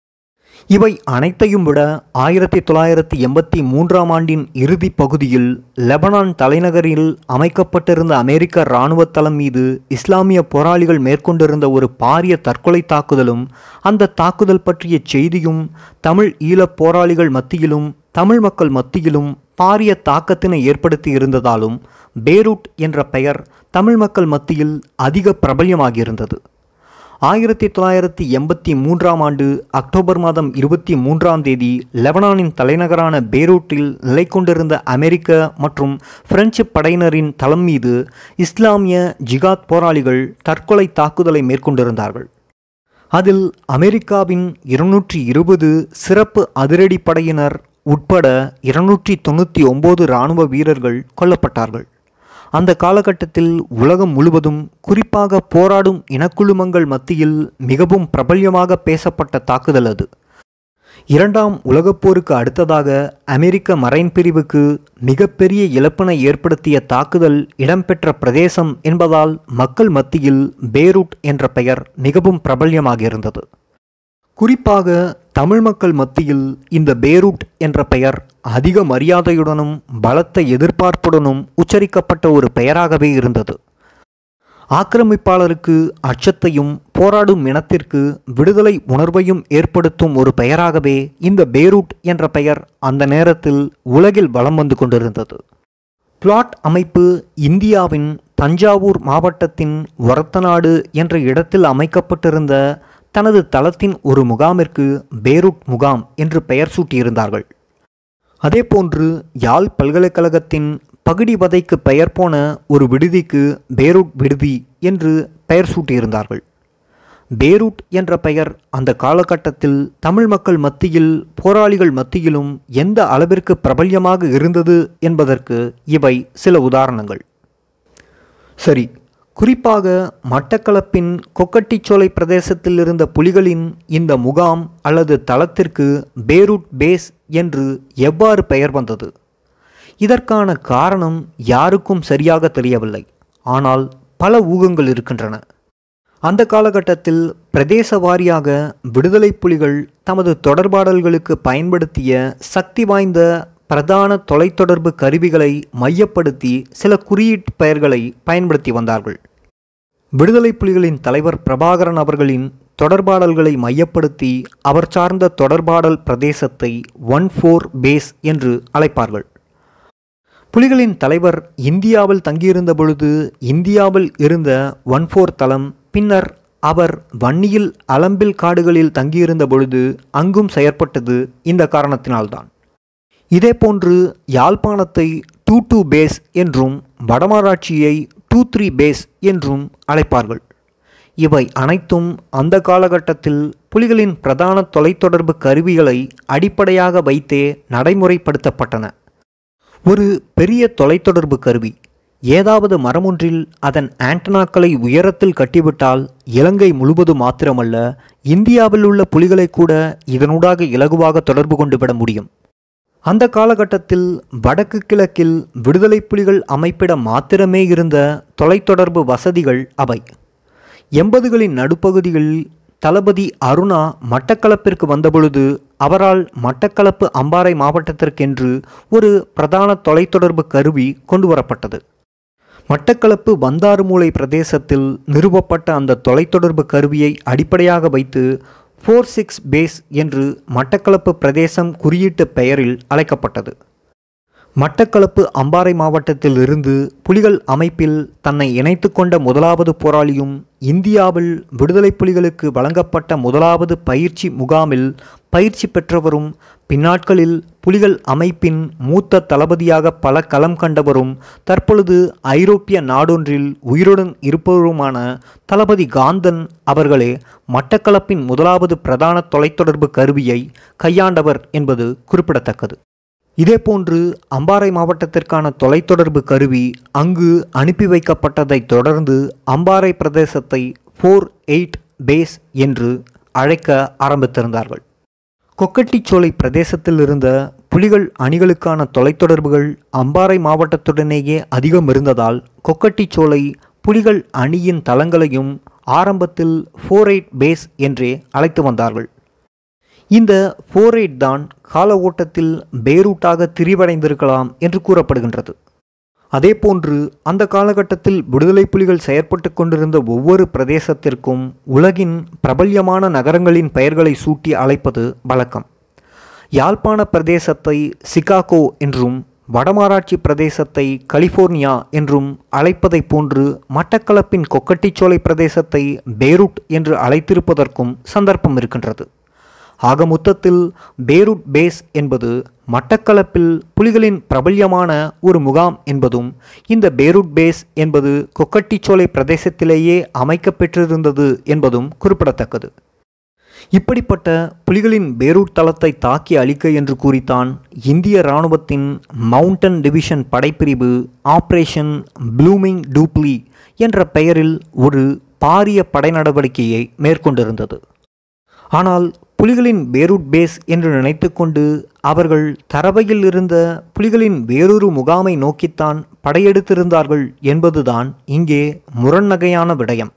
இவை அனைத்தையும் விட ஆயிரத்தி தொள்ளாயிரத்தி எண்பத்தி மூன்றாம் ஆண்டின் இறுதி பகுதியில் லெபனான் தலைநகரில் அமைக்கப்பட்டிருந்த அமெரிக்க இராணுவ தளம் மீது இஸ்லாமிய போராளிகள் மேற்கொண்டிருந்த ஒரு பாரிய தற்கொலை தாக்குதலும் அந்த தாக்குதல் பற்றிய செய்தியும் தமிழ் ஈழப் போராளிகள் மத்தியிலும் தமிழ் மக்கள் மத்தியிலும் பாரிய தாக்கத்தினை ஏற்படுத்தி இருந்ததாலும் பேரூட் என்ற பெயர் தமிழ் மக்கள் மத்தியில் அதிக பிரபல்யமாகியிருந்தது ஆயிரத்தி தொள்ளாயிரத்தி எண்பத்தி மூன்றாம் ஆண்டு அக்டோபர் மாதம் இருபத்தி மூன்றாம் தேதி லெபனானின் தலைநகரான பேரூட்டில் நிலை கொண்டிருந்த அமெரிக்க மற்றும் பிரெஞ்சு படையினரின் தளம் மீது இஸ்லாமிய ஜிகாத் போராளிகள் தற்கொலை தாக்குதலை மேற்கொண்டிருந்தார்கள் அதில் அமெரிக்காவின் இருநூற்றி இருபது சிறப்பு அதிரடி படையினர் உட்பட இருநூற்றி தொண்ணூற்றி ஒம்பது இராணுவ வீரர்கள் கொல்லப்பட்டார்கள் அந்த காலகட்டத்தில் உலகம் முழுவதும் குறிப்பாக போராடும் இனக்குழுமங்கள் மத்தியில் மிகவும் பிரபல்யமாக பேசப்பட்ட தாக்குதல் அது இரண்டாம் உலகப் போருக்கு அடுத்ததாக அமெரிக்க மரைன் பிரிவுக்கு மிகப்பெரிய இழப்பினை ஏற்படுத்திய தாக்குதல் இடம்பெற்ற பிரதேசம் என்பதால் மக்கள் மத்தியில் பேரூட் என்ற பெயர் மிகவும் பிரபல்யமாக இருந்தது குறிப்பாக தமிழ் மக்கள் மத்தியில் இந்த பேரூட் என்ற பெயர் அதிக மரியாதையுடனும் பலத்த எதிர்பார்ப்புடனும் உச்சரிக்கப்பட்ட ஒரு பெயராகவே இருந்தது ஆக்கிரமிப்பாளருக்கு அச்சத்தையும் போராடும் இனத்திற்கு விடுதலை உணர்வையும் ஏற்படுத்தும் ஒரு பெயராகவே இந்த பேரூட் என்ற பெயர் அந்த நேரத்தில் உலகில் வலம் வந்து கொண்டிருந்தது பிளாட் அமைப்பு இந்தியாவின் தஞ்சாவூர் மாவட்டத்தின் ஒரத்தநாடு என்ற இடத்தில் அமைக்கப்பட்டிருந்த தனது தளத்தின் ஒரு முகாமிற்கு பேரூட் முகாம் என்று பெயர் சூட்டியிருந்தார்கள் அதேபோன்று யாழ் பல்கலைக்கழகத்தின் பகுடி வதைக்கு பெயர் போன ஒரு விடுதிக்கு பேரூட் விடுதி என்று பெயர் சூட்டியிருந்தார்கள் பேரூட் என்ற பெயர் அந்த காலகட்டத்தில் தமிழ் மக்கள் மத்தியில் போராளிகள் மத்தியிலும் எந்த அளவிற்கு பிரபல்யமாக இருந்தது என்பதற்கு இவை சில உதாரணங்கள் சரி குறிப்பாக மட்டக்களப்பின் கொக்கட்டிச்சோலை பிரதேசத்தில் இருந்த புலிகளின் இந்த முகாம் அல்லது தளத்திற்கு பேரூட் பேஸ் என்று எவ்வாறு பெயர் வந்தது இதற்கான காரணம் யாருக்கும் சரியாக தெரியவில்லை ஆனால் பல ஊகங்கள் இருக்கின்றன அந்த காலகட்டத்தில் பிரதேச வாரியாக விடுதலை புலிகள் தமது தொடர்பாடல்களுக்கு பயன்படுத்திய சக்தி வாய்ந்த பிரதான தொலைத்தொடர்பு கருவிகளை மையப்படுத்தி சில குறியீட்டு பெயர்களை பயன்படுத்தி வந்தார்கள் விடுதலை புலிகளின் தலைவர் பிரபாகரன் அவர்களின் தொடர்பாடல்களை மையப்படுத்தி அவர் சார்ந்த தொடர்பாடல் பிரதேசத்தை ஒன் ஃபோர் பேஸ் என்று அழைப்பார்கள் புலிகளின் தலைவர் இந்தியாவில் தங்கியிருந்த பொழுது இந்தியாவில் இருந்த ஒன் ஃபோர் தளம் பின்னர் அவர் வன்னியில் அலம்பில் காடுகளில் தங்கியிருந்த பொழுது அங்கும் செயற்பட்டது இந்த காரணத்தினால்தான் இதேபோன்று யாழ்ப்பாணத்தை டூ டூ பேஸ் என்றும் வடமராட்சியை டூ த்ரீ பேஸ் என்றும் அழைப்பார்கள் இவை அனைத்தும் அந்த காலகட்டத்தில் புலிகளின் பிரதான தொலைத்தொடர்பு கருவிகளை அடிப்படையாக வைத்தே நடைமுறைப்படுத்தப்பட்டன ஒரு பெரிய தொலைத்தொடர்பு கருவி ஏதாவது மரமொன்றில் அதன் ஆண்டனாக்களை உயரத்தில் கட்டிவிட்டால் இலங்கை முழுவதும் மாத்திரமல்ல இந்தியாவில் உள்ள புலிகளை கூட இதனூடாக இலகுவாக தொடர்பு கொண்டு விட முடியும் அந்த காலகட்டத்தில் வடக்கு கிழக்கில் விடுதலை புலிகள் அமைப்பிட மாத்திரமே இருந்த தொலைத்தொடர்பு வசதிகள் அவை எண்பதுகளின் நடுப்பகுதிகளில் தளபதி அருணா மட்டக்களப்பிற்கு வந்தபொழுது அவரால் மட்டக்களப்பு அம்பாறை மாவட்டத்திற்கென்று ஒரு பிரதான தொலைத்தொடர்பு கருவி கொண்டு வரப்பட்டது மட்டக்களப்பு வந்தாறுமூலை பிரதேசத்தில் நிறுவப்பட்ட அந்த தொலைத்தொடர்பு கருவியை அடிப்படையாக வைத்து ஃபோர் சிக்ஸ் பேஸ் என்று மட்டக்களப்பு பிரதேசம் குறியீட்டு பெயரில் அழைக்கப்பட்டது மட்டக்களப்பு அம்பாறை மாவட்டத்தில் இருந்து புலிகள் அமைப்பில் தன்னை இணைத்து கொண்ட முதலாவது போராளியும் இந்தியாவில் விடுதலை புலிகளுக்கு வழங்கப்பட்ட முதலாவது பயிற்சி முகாமில் பயிற்சி பெற்றவரும் பின்னாட்களில் புலிகள் அமைப்பின் மூத்த தளபதியாக பல களம் கண்டவரும் தற்பொழுது ஐரோப்பிய நாடொன்றில் உயிருடன் இருப்பவருமான தளபதி காந்தன் அவர்களே மட்டக்களப்பின் முதலாவது பிரதான தொலைத்தொடர்பு கருவியை கையாண்டவர் என்பது குறிப்பிடத்தக்கது இதேபோன்று அம்பாறை மாவட்டத்திற்கான தொலைத்தொடர்பு கருவி அங்கு அனுப்பி வைக்கப்பட்டதைத் தொடர்ந்து அம்பாறை பிரதேசத்தை ஃபோர் எயிட் பேஸ் என்று அழைக்க ஆரம்பித்திருந்தார்கள் கொக்கட்டிச்சோலை பிரதேசத்தில் இருந்த புலிகள் அணிகளுக்கான தொலைத்தொடர்புகள் அம்பாறை மாவட்டத்துடனேயே அதிகம் இருந்ததால் கொக்கட்டிச்சோலை புலிகள் அணியின் தளங்களையும் ஆரம்பத்தில் ஃபோர் எயிட் பேஸ் என்றே அழைத்து வந்தார்கள் இந்த ஃபோர் எயிட் தான் கால ஓட்டத்தில் பேரூட்டாக திரிவடைந்திருக்கலாம் என்று கூறப்படுகின்றது அதேபோன்று அந்த காலகட்டத்தில் விடுதலை புலிகள் செயற்பட்டு கொண்டிருந்த ஒவ்வொரு பிரதேசத்திற்கும் உலகின் பிரபல்யமான நகரங்களின் பெயர்களை சூட்டி அழைப்பது வழக்கம் யாழ்ப்பாண பிரதேசத்தை சிகாகோ என்றும் வடமாராட்சி பிரதேசத்தை கலிஃபோர்னியா என்றும் அழைப்பதைப் போன்று மட்டக்களப்பின் கொக்கட்டிச்சோலை பிரதேசத்தை பேரூட் என்று அழைத்திருப்பதற்கும் சந்தர்ப்பம் இருக்கின்றது ஆக மொத்தத்தில் பேரூட் பேஸ் என்பது மட்டக்களப்பில் புலிகளின் பிரபல்யமான ஒரு முகாம் என்பதும் இந்த பேரூட் பேஸ் என்பது கொக்கட்டிச்சோலை பிரதேசத்திலேயே அமைக்கப்பெற்றிருந்தது என்பதும் குறிப்பிடத்தக்கது இப்படிப்பட்ட புலிகளின் பேரூட் தளத்தை தாக்கி அழிக்க என்று கூறித்தான் இந்திய இராணுவத்தின் மவுண்டன் டிவிஷன் படைப்பிரிவு ஆபரேஷன் ப்ளூமிங் டூப்ளி என்ற பெயரில் ஒரு பாரிய படை நடவடிக்கையை மேற்கொண்டிருந்தது ஆனால் புலிகளின் பேரூட் பேஸ் என்று நினைத்துக்கொண்டு அவர்கள் தரவையில் இருந்த புலிகளின் வேறொரு முகாமை நோக்கித்தான் படையெடுத்திருந்தார்கள் என்பதுதான் இங்கே முரண்நகையான விடயம்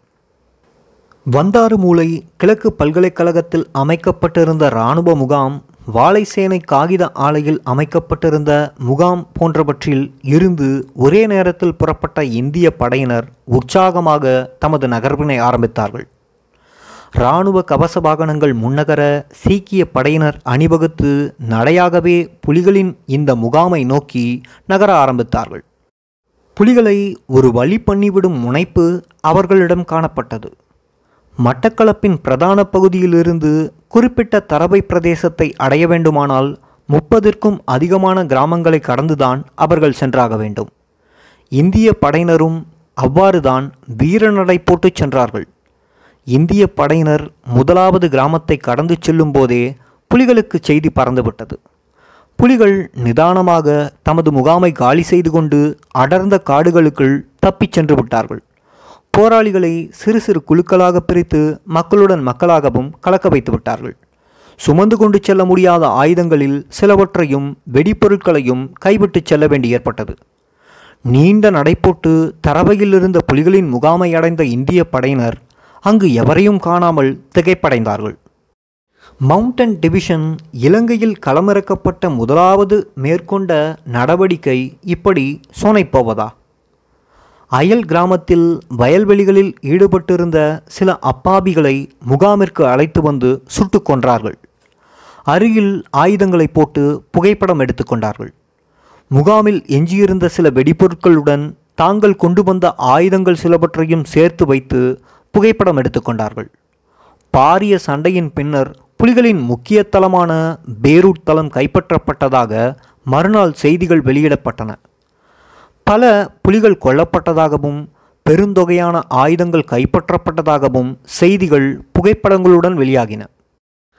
வந்தாறுமூலை கிழக்கு பல்கலைக்கழகத்தில் அமைக்கப்பட்டிருந்த இராணுவ முகாம் வாழைசேனை காகித ஆலையில் அமைக்கப்பட்டிருந்த முகாம் போன்றவற்றில் இருந்து ஒரே நேரத்தில் புறப்பட்ட இந்திய படையினர் உற்சாகமாக தமது நகர்வினை ஆரம்பித்தார்கள் இராணுவ கவச வாகனங்கள் முன்னகர சீக்கிய படையினர் அணிவகுத்து நடையாகவே புலிகளின் இந்த முகாமை நோக்கி நகர ஆரம்பித்தார்கள் புலிகளை ஒரு வழி பண்ணிவிடும் முனைப்பு அவர்களிடம் காணப்பட்டது மட்டக்களப்பின் பிரதான பகுதியிலிருந்து குறிப்பிட்ட தரவை பிரதேசத்தை அடைய வேண்டுமானால் முப்பதிற்கும் அதிகமான கிராமங்களை கடந்துதான் அவர்கள் சென்றாக வேண்டும் இந்திய படையினரும் அவ்வாறுதான் வீரநடை போட்டுச் சென்றார்கள் இந்திய படையினர் முதலாவது கிராமத்தை கடந்து செல்லும் போதே புலிகளுக்கு செய்தி பறந்துவிட்டது புலிகள் நிதானமாக தமது முகாமை காலி செய்து கொண்டு அடர்ந்த காடுகளுக்குள் தப்பிச் சென்று விட்டார்கள் போராளிகளை சிறு சிறு குழுக்களாக பிரித்து மக்களுடன் மக்களாகவும் கலக்க வைத்து விட்டார்கள் சுமந்து கொண்டு செல்ல முடியாத ஆயுதங்களில் சிலவற்றையும் வெடிப்பொருட்களையும் கைவிட்டு செல்ல வேண்டி ஏற்பட்டது நீண்ட நடைபோட்டு தரவையில் இருந்த புலிகளின் முகாமை அடைந்த இந்திய படையினர் அங்கு எவரையும் காணாமல் திகைப்படைந்தார்கள் மவுண்டன் டிவிஷன் இலங்கையில் களமிறக்கப்பட்ட முதலாவது மேற்கொண்ட நடவடிக்கை இப்படி சோனைப்போவதா அயல் கிராமத்தில் வயல்வெளிகளில் ஈடுபட்டிருந்த சில அப்பாவிகளை முகாமிற்கு அழைத்து வந்து சுட்டு கொன்றார்கள் அருகில் ஆயுதங்களை போட்டு புகைப்படம் எடுத்துக்கொண்டார்கள் முகாமில் எஞ்சியிருந்த சில வெடிப்பொருட்களுடன் தாங்கள் கொண்டு வந்த ஆயுதங்கள் சிலவற்றையும் சேர்த்து வைத்து புகைப்படம் எடுத்துக்கொண்டார்கள் பாரிய சண்டையின் பின்னர் புலிகளின் முக்கிய தளமான பேரூட் தளம் கைப்பற்றப்பட்டதாக மறுநாள் செய்திகள் வெளியிடப்பட்டன பல புலிகள் கொல்லப்பட்டதாகவும் பெருந்தொகையான ஆயுதங்கள் கைப்பற்றப்பட்டதாகவும் செய்திகள் புகைப்படங்களுடன் வெளியாகின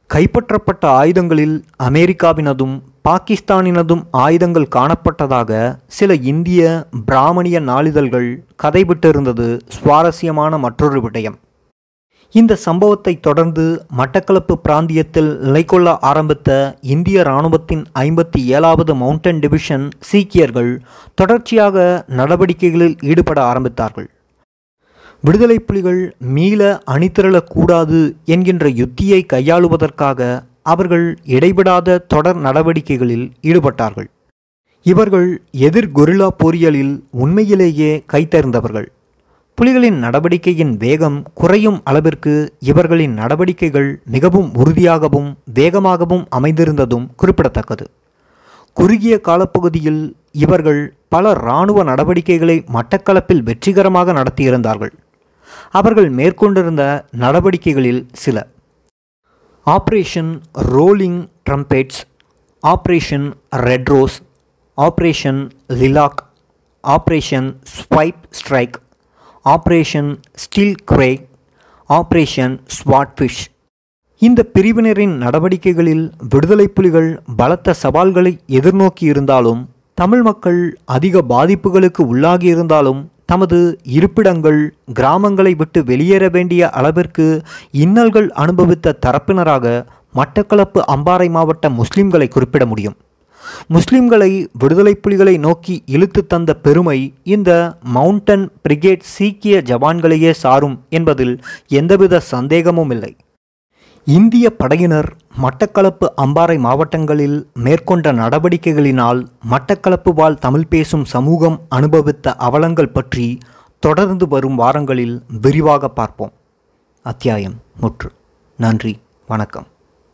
கைப்பற்றப்பட்ட ஆயுதங்களில் அமெரிக்காவினதும் பாகிஸ்தானினதும் ஆயுதங்கள் காணப்பட்டதாக சில இந்திய பிராமணிய நாளிதழ்கள் கதைவிட்டிருந்தது சுவாரஸ்யமான மற்றொரு விடயம் இந்த சம்பவத்தை தொடர்ந்து மட்டக்களப்பு பிராந்தியத்தில் நிலைகொள்ள ஆரம்பித்த இந்திய இராணுவத்தின் ஐம்பத்தி ஏழாவது மவுண்டன் டிவிஷன் சீக்கியர்கள் தொடர்ச்சியாக நடவடிக்கைகளில் ஈடுபட ஆரம்பித்தார்கள் விடுதலை புலிகள் மீள அணிதிரளக்கூடாது என்கின்ற யுத்தியை கையாளுவதற்காக அவர்கள் இடைவிடாத தொடர் நடவடிக்கைகளில் ஈடுபட்டார்கள் இவர்கள் எதிர் கொரில்லா போரியலில் உண்மையிலேயே கைத்தேர்ந்தவர்கள் புலிகளின் நடவடிக்கையின் வேகம் குறையும் அளவிற்கு இவர்களின் நடவடிக்கைகள் மிகவும் உறுதியாகவும் வேகமாகவும் அமைந்திருந்ததும் குறிப்பிடத்தக்கது குறுகிய காலப்பகுதியில் இவர்கள் பல இராணுவ நடவடிக்கைகளை மட்டக்களப்பில் வெற்றிகரமாக நடத்தியிருந்தார்கள் அவர்கள் மேற்கொண்டிருந்த நடவடிக்கைகளில் சில operation rolling trumpets operation red rose operation lilac operation swipe strike operation steel grey operation swordfish இந்த பிரிவினரின் நடவடிக்கைகளில் விடுதலை புலிகள் பலத்த சவால்களை எதிர்நோக்கி இருந்தாலும் தமிழ் மக்கள் அதிக பாதிப்புகளுக்கு உள்ளாகியிருந்தாலும் தமது இருப்பிடங்கள் கிராமங்களை விட்டு வெளியேற வேண்டிய அளவிற்கு இன்னல்கள் அனுபவித்த தரப்பினராக மட்டக்களப்பு அம்பாறை மாவட்ட முஸ்லிம்களை குறிப்பிட முடியும் முஸ்லிம்களை விடுதலை புலிகளை நோக்கி இழுத்து தந்த பெருமை இந்த மவுண்டன் பிரிகேட் சீக்கிய ஜவான்களையே சாரும் என்பதில் எந்தவித சந்தேகமும் இல்லை இந்திய படையினர் மட்டக்களப்பு அம்பாறை மாவட்டங்களில் மேற்கொண்ட நடவடிக்கைகளினால் மட்டக்களப்பு வாழ் தமிழ் பேசும் சமூகம் அனுபவித்த அவலங்கள் பற்றி தொடர்ந்து வரும் வாரங்களில் விரிவாக பார்ப்போம் அத்தியாயம் முற்று நன்றி வணக்கம்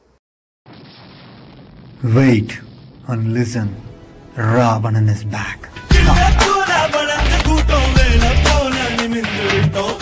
Wait and listen. Ravanan is back. கூட்டோம் வேலை போல நிமிந்து விட்டோம்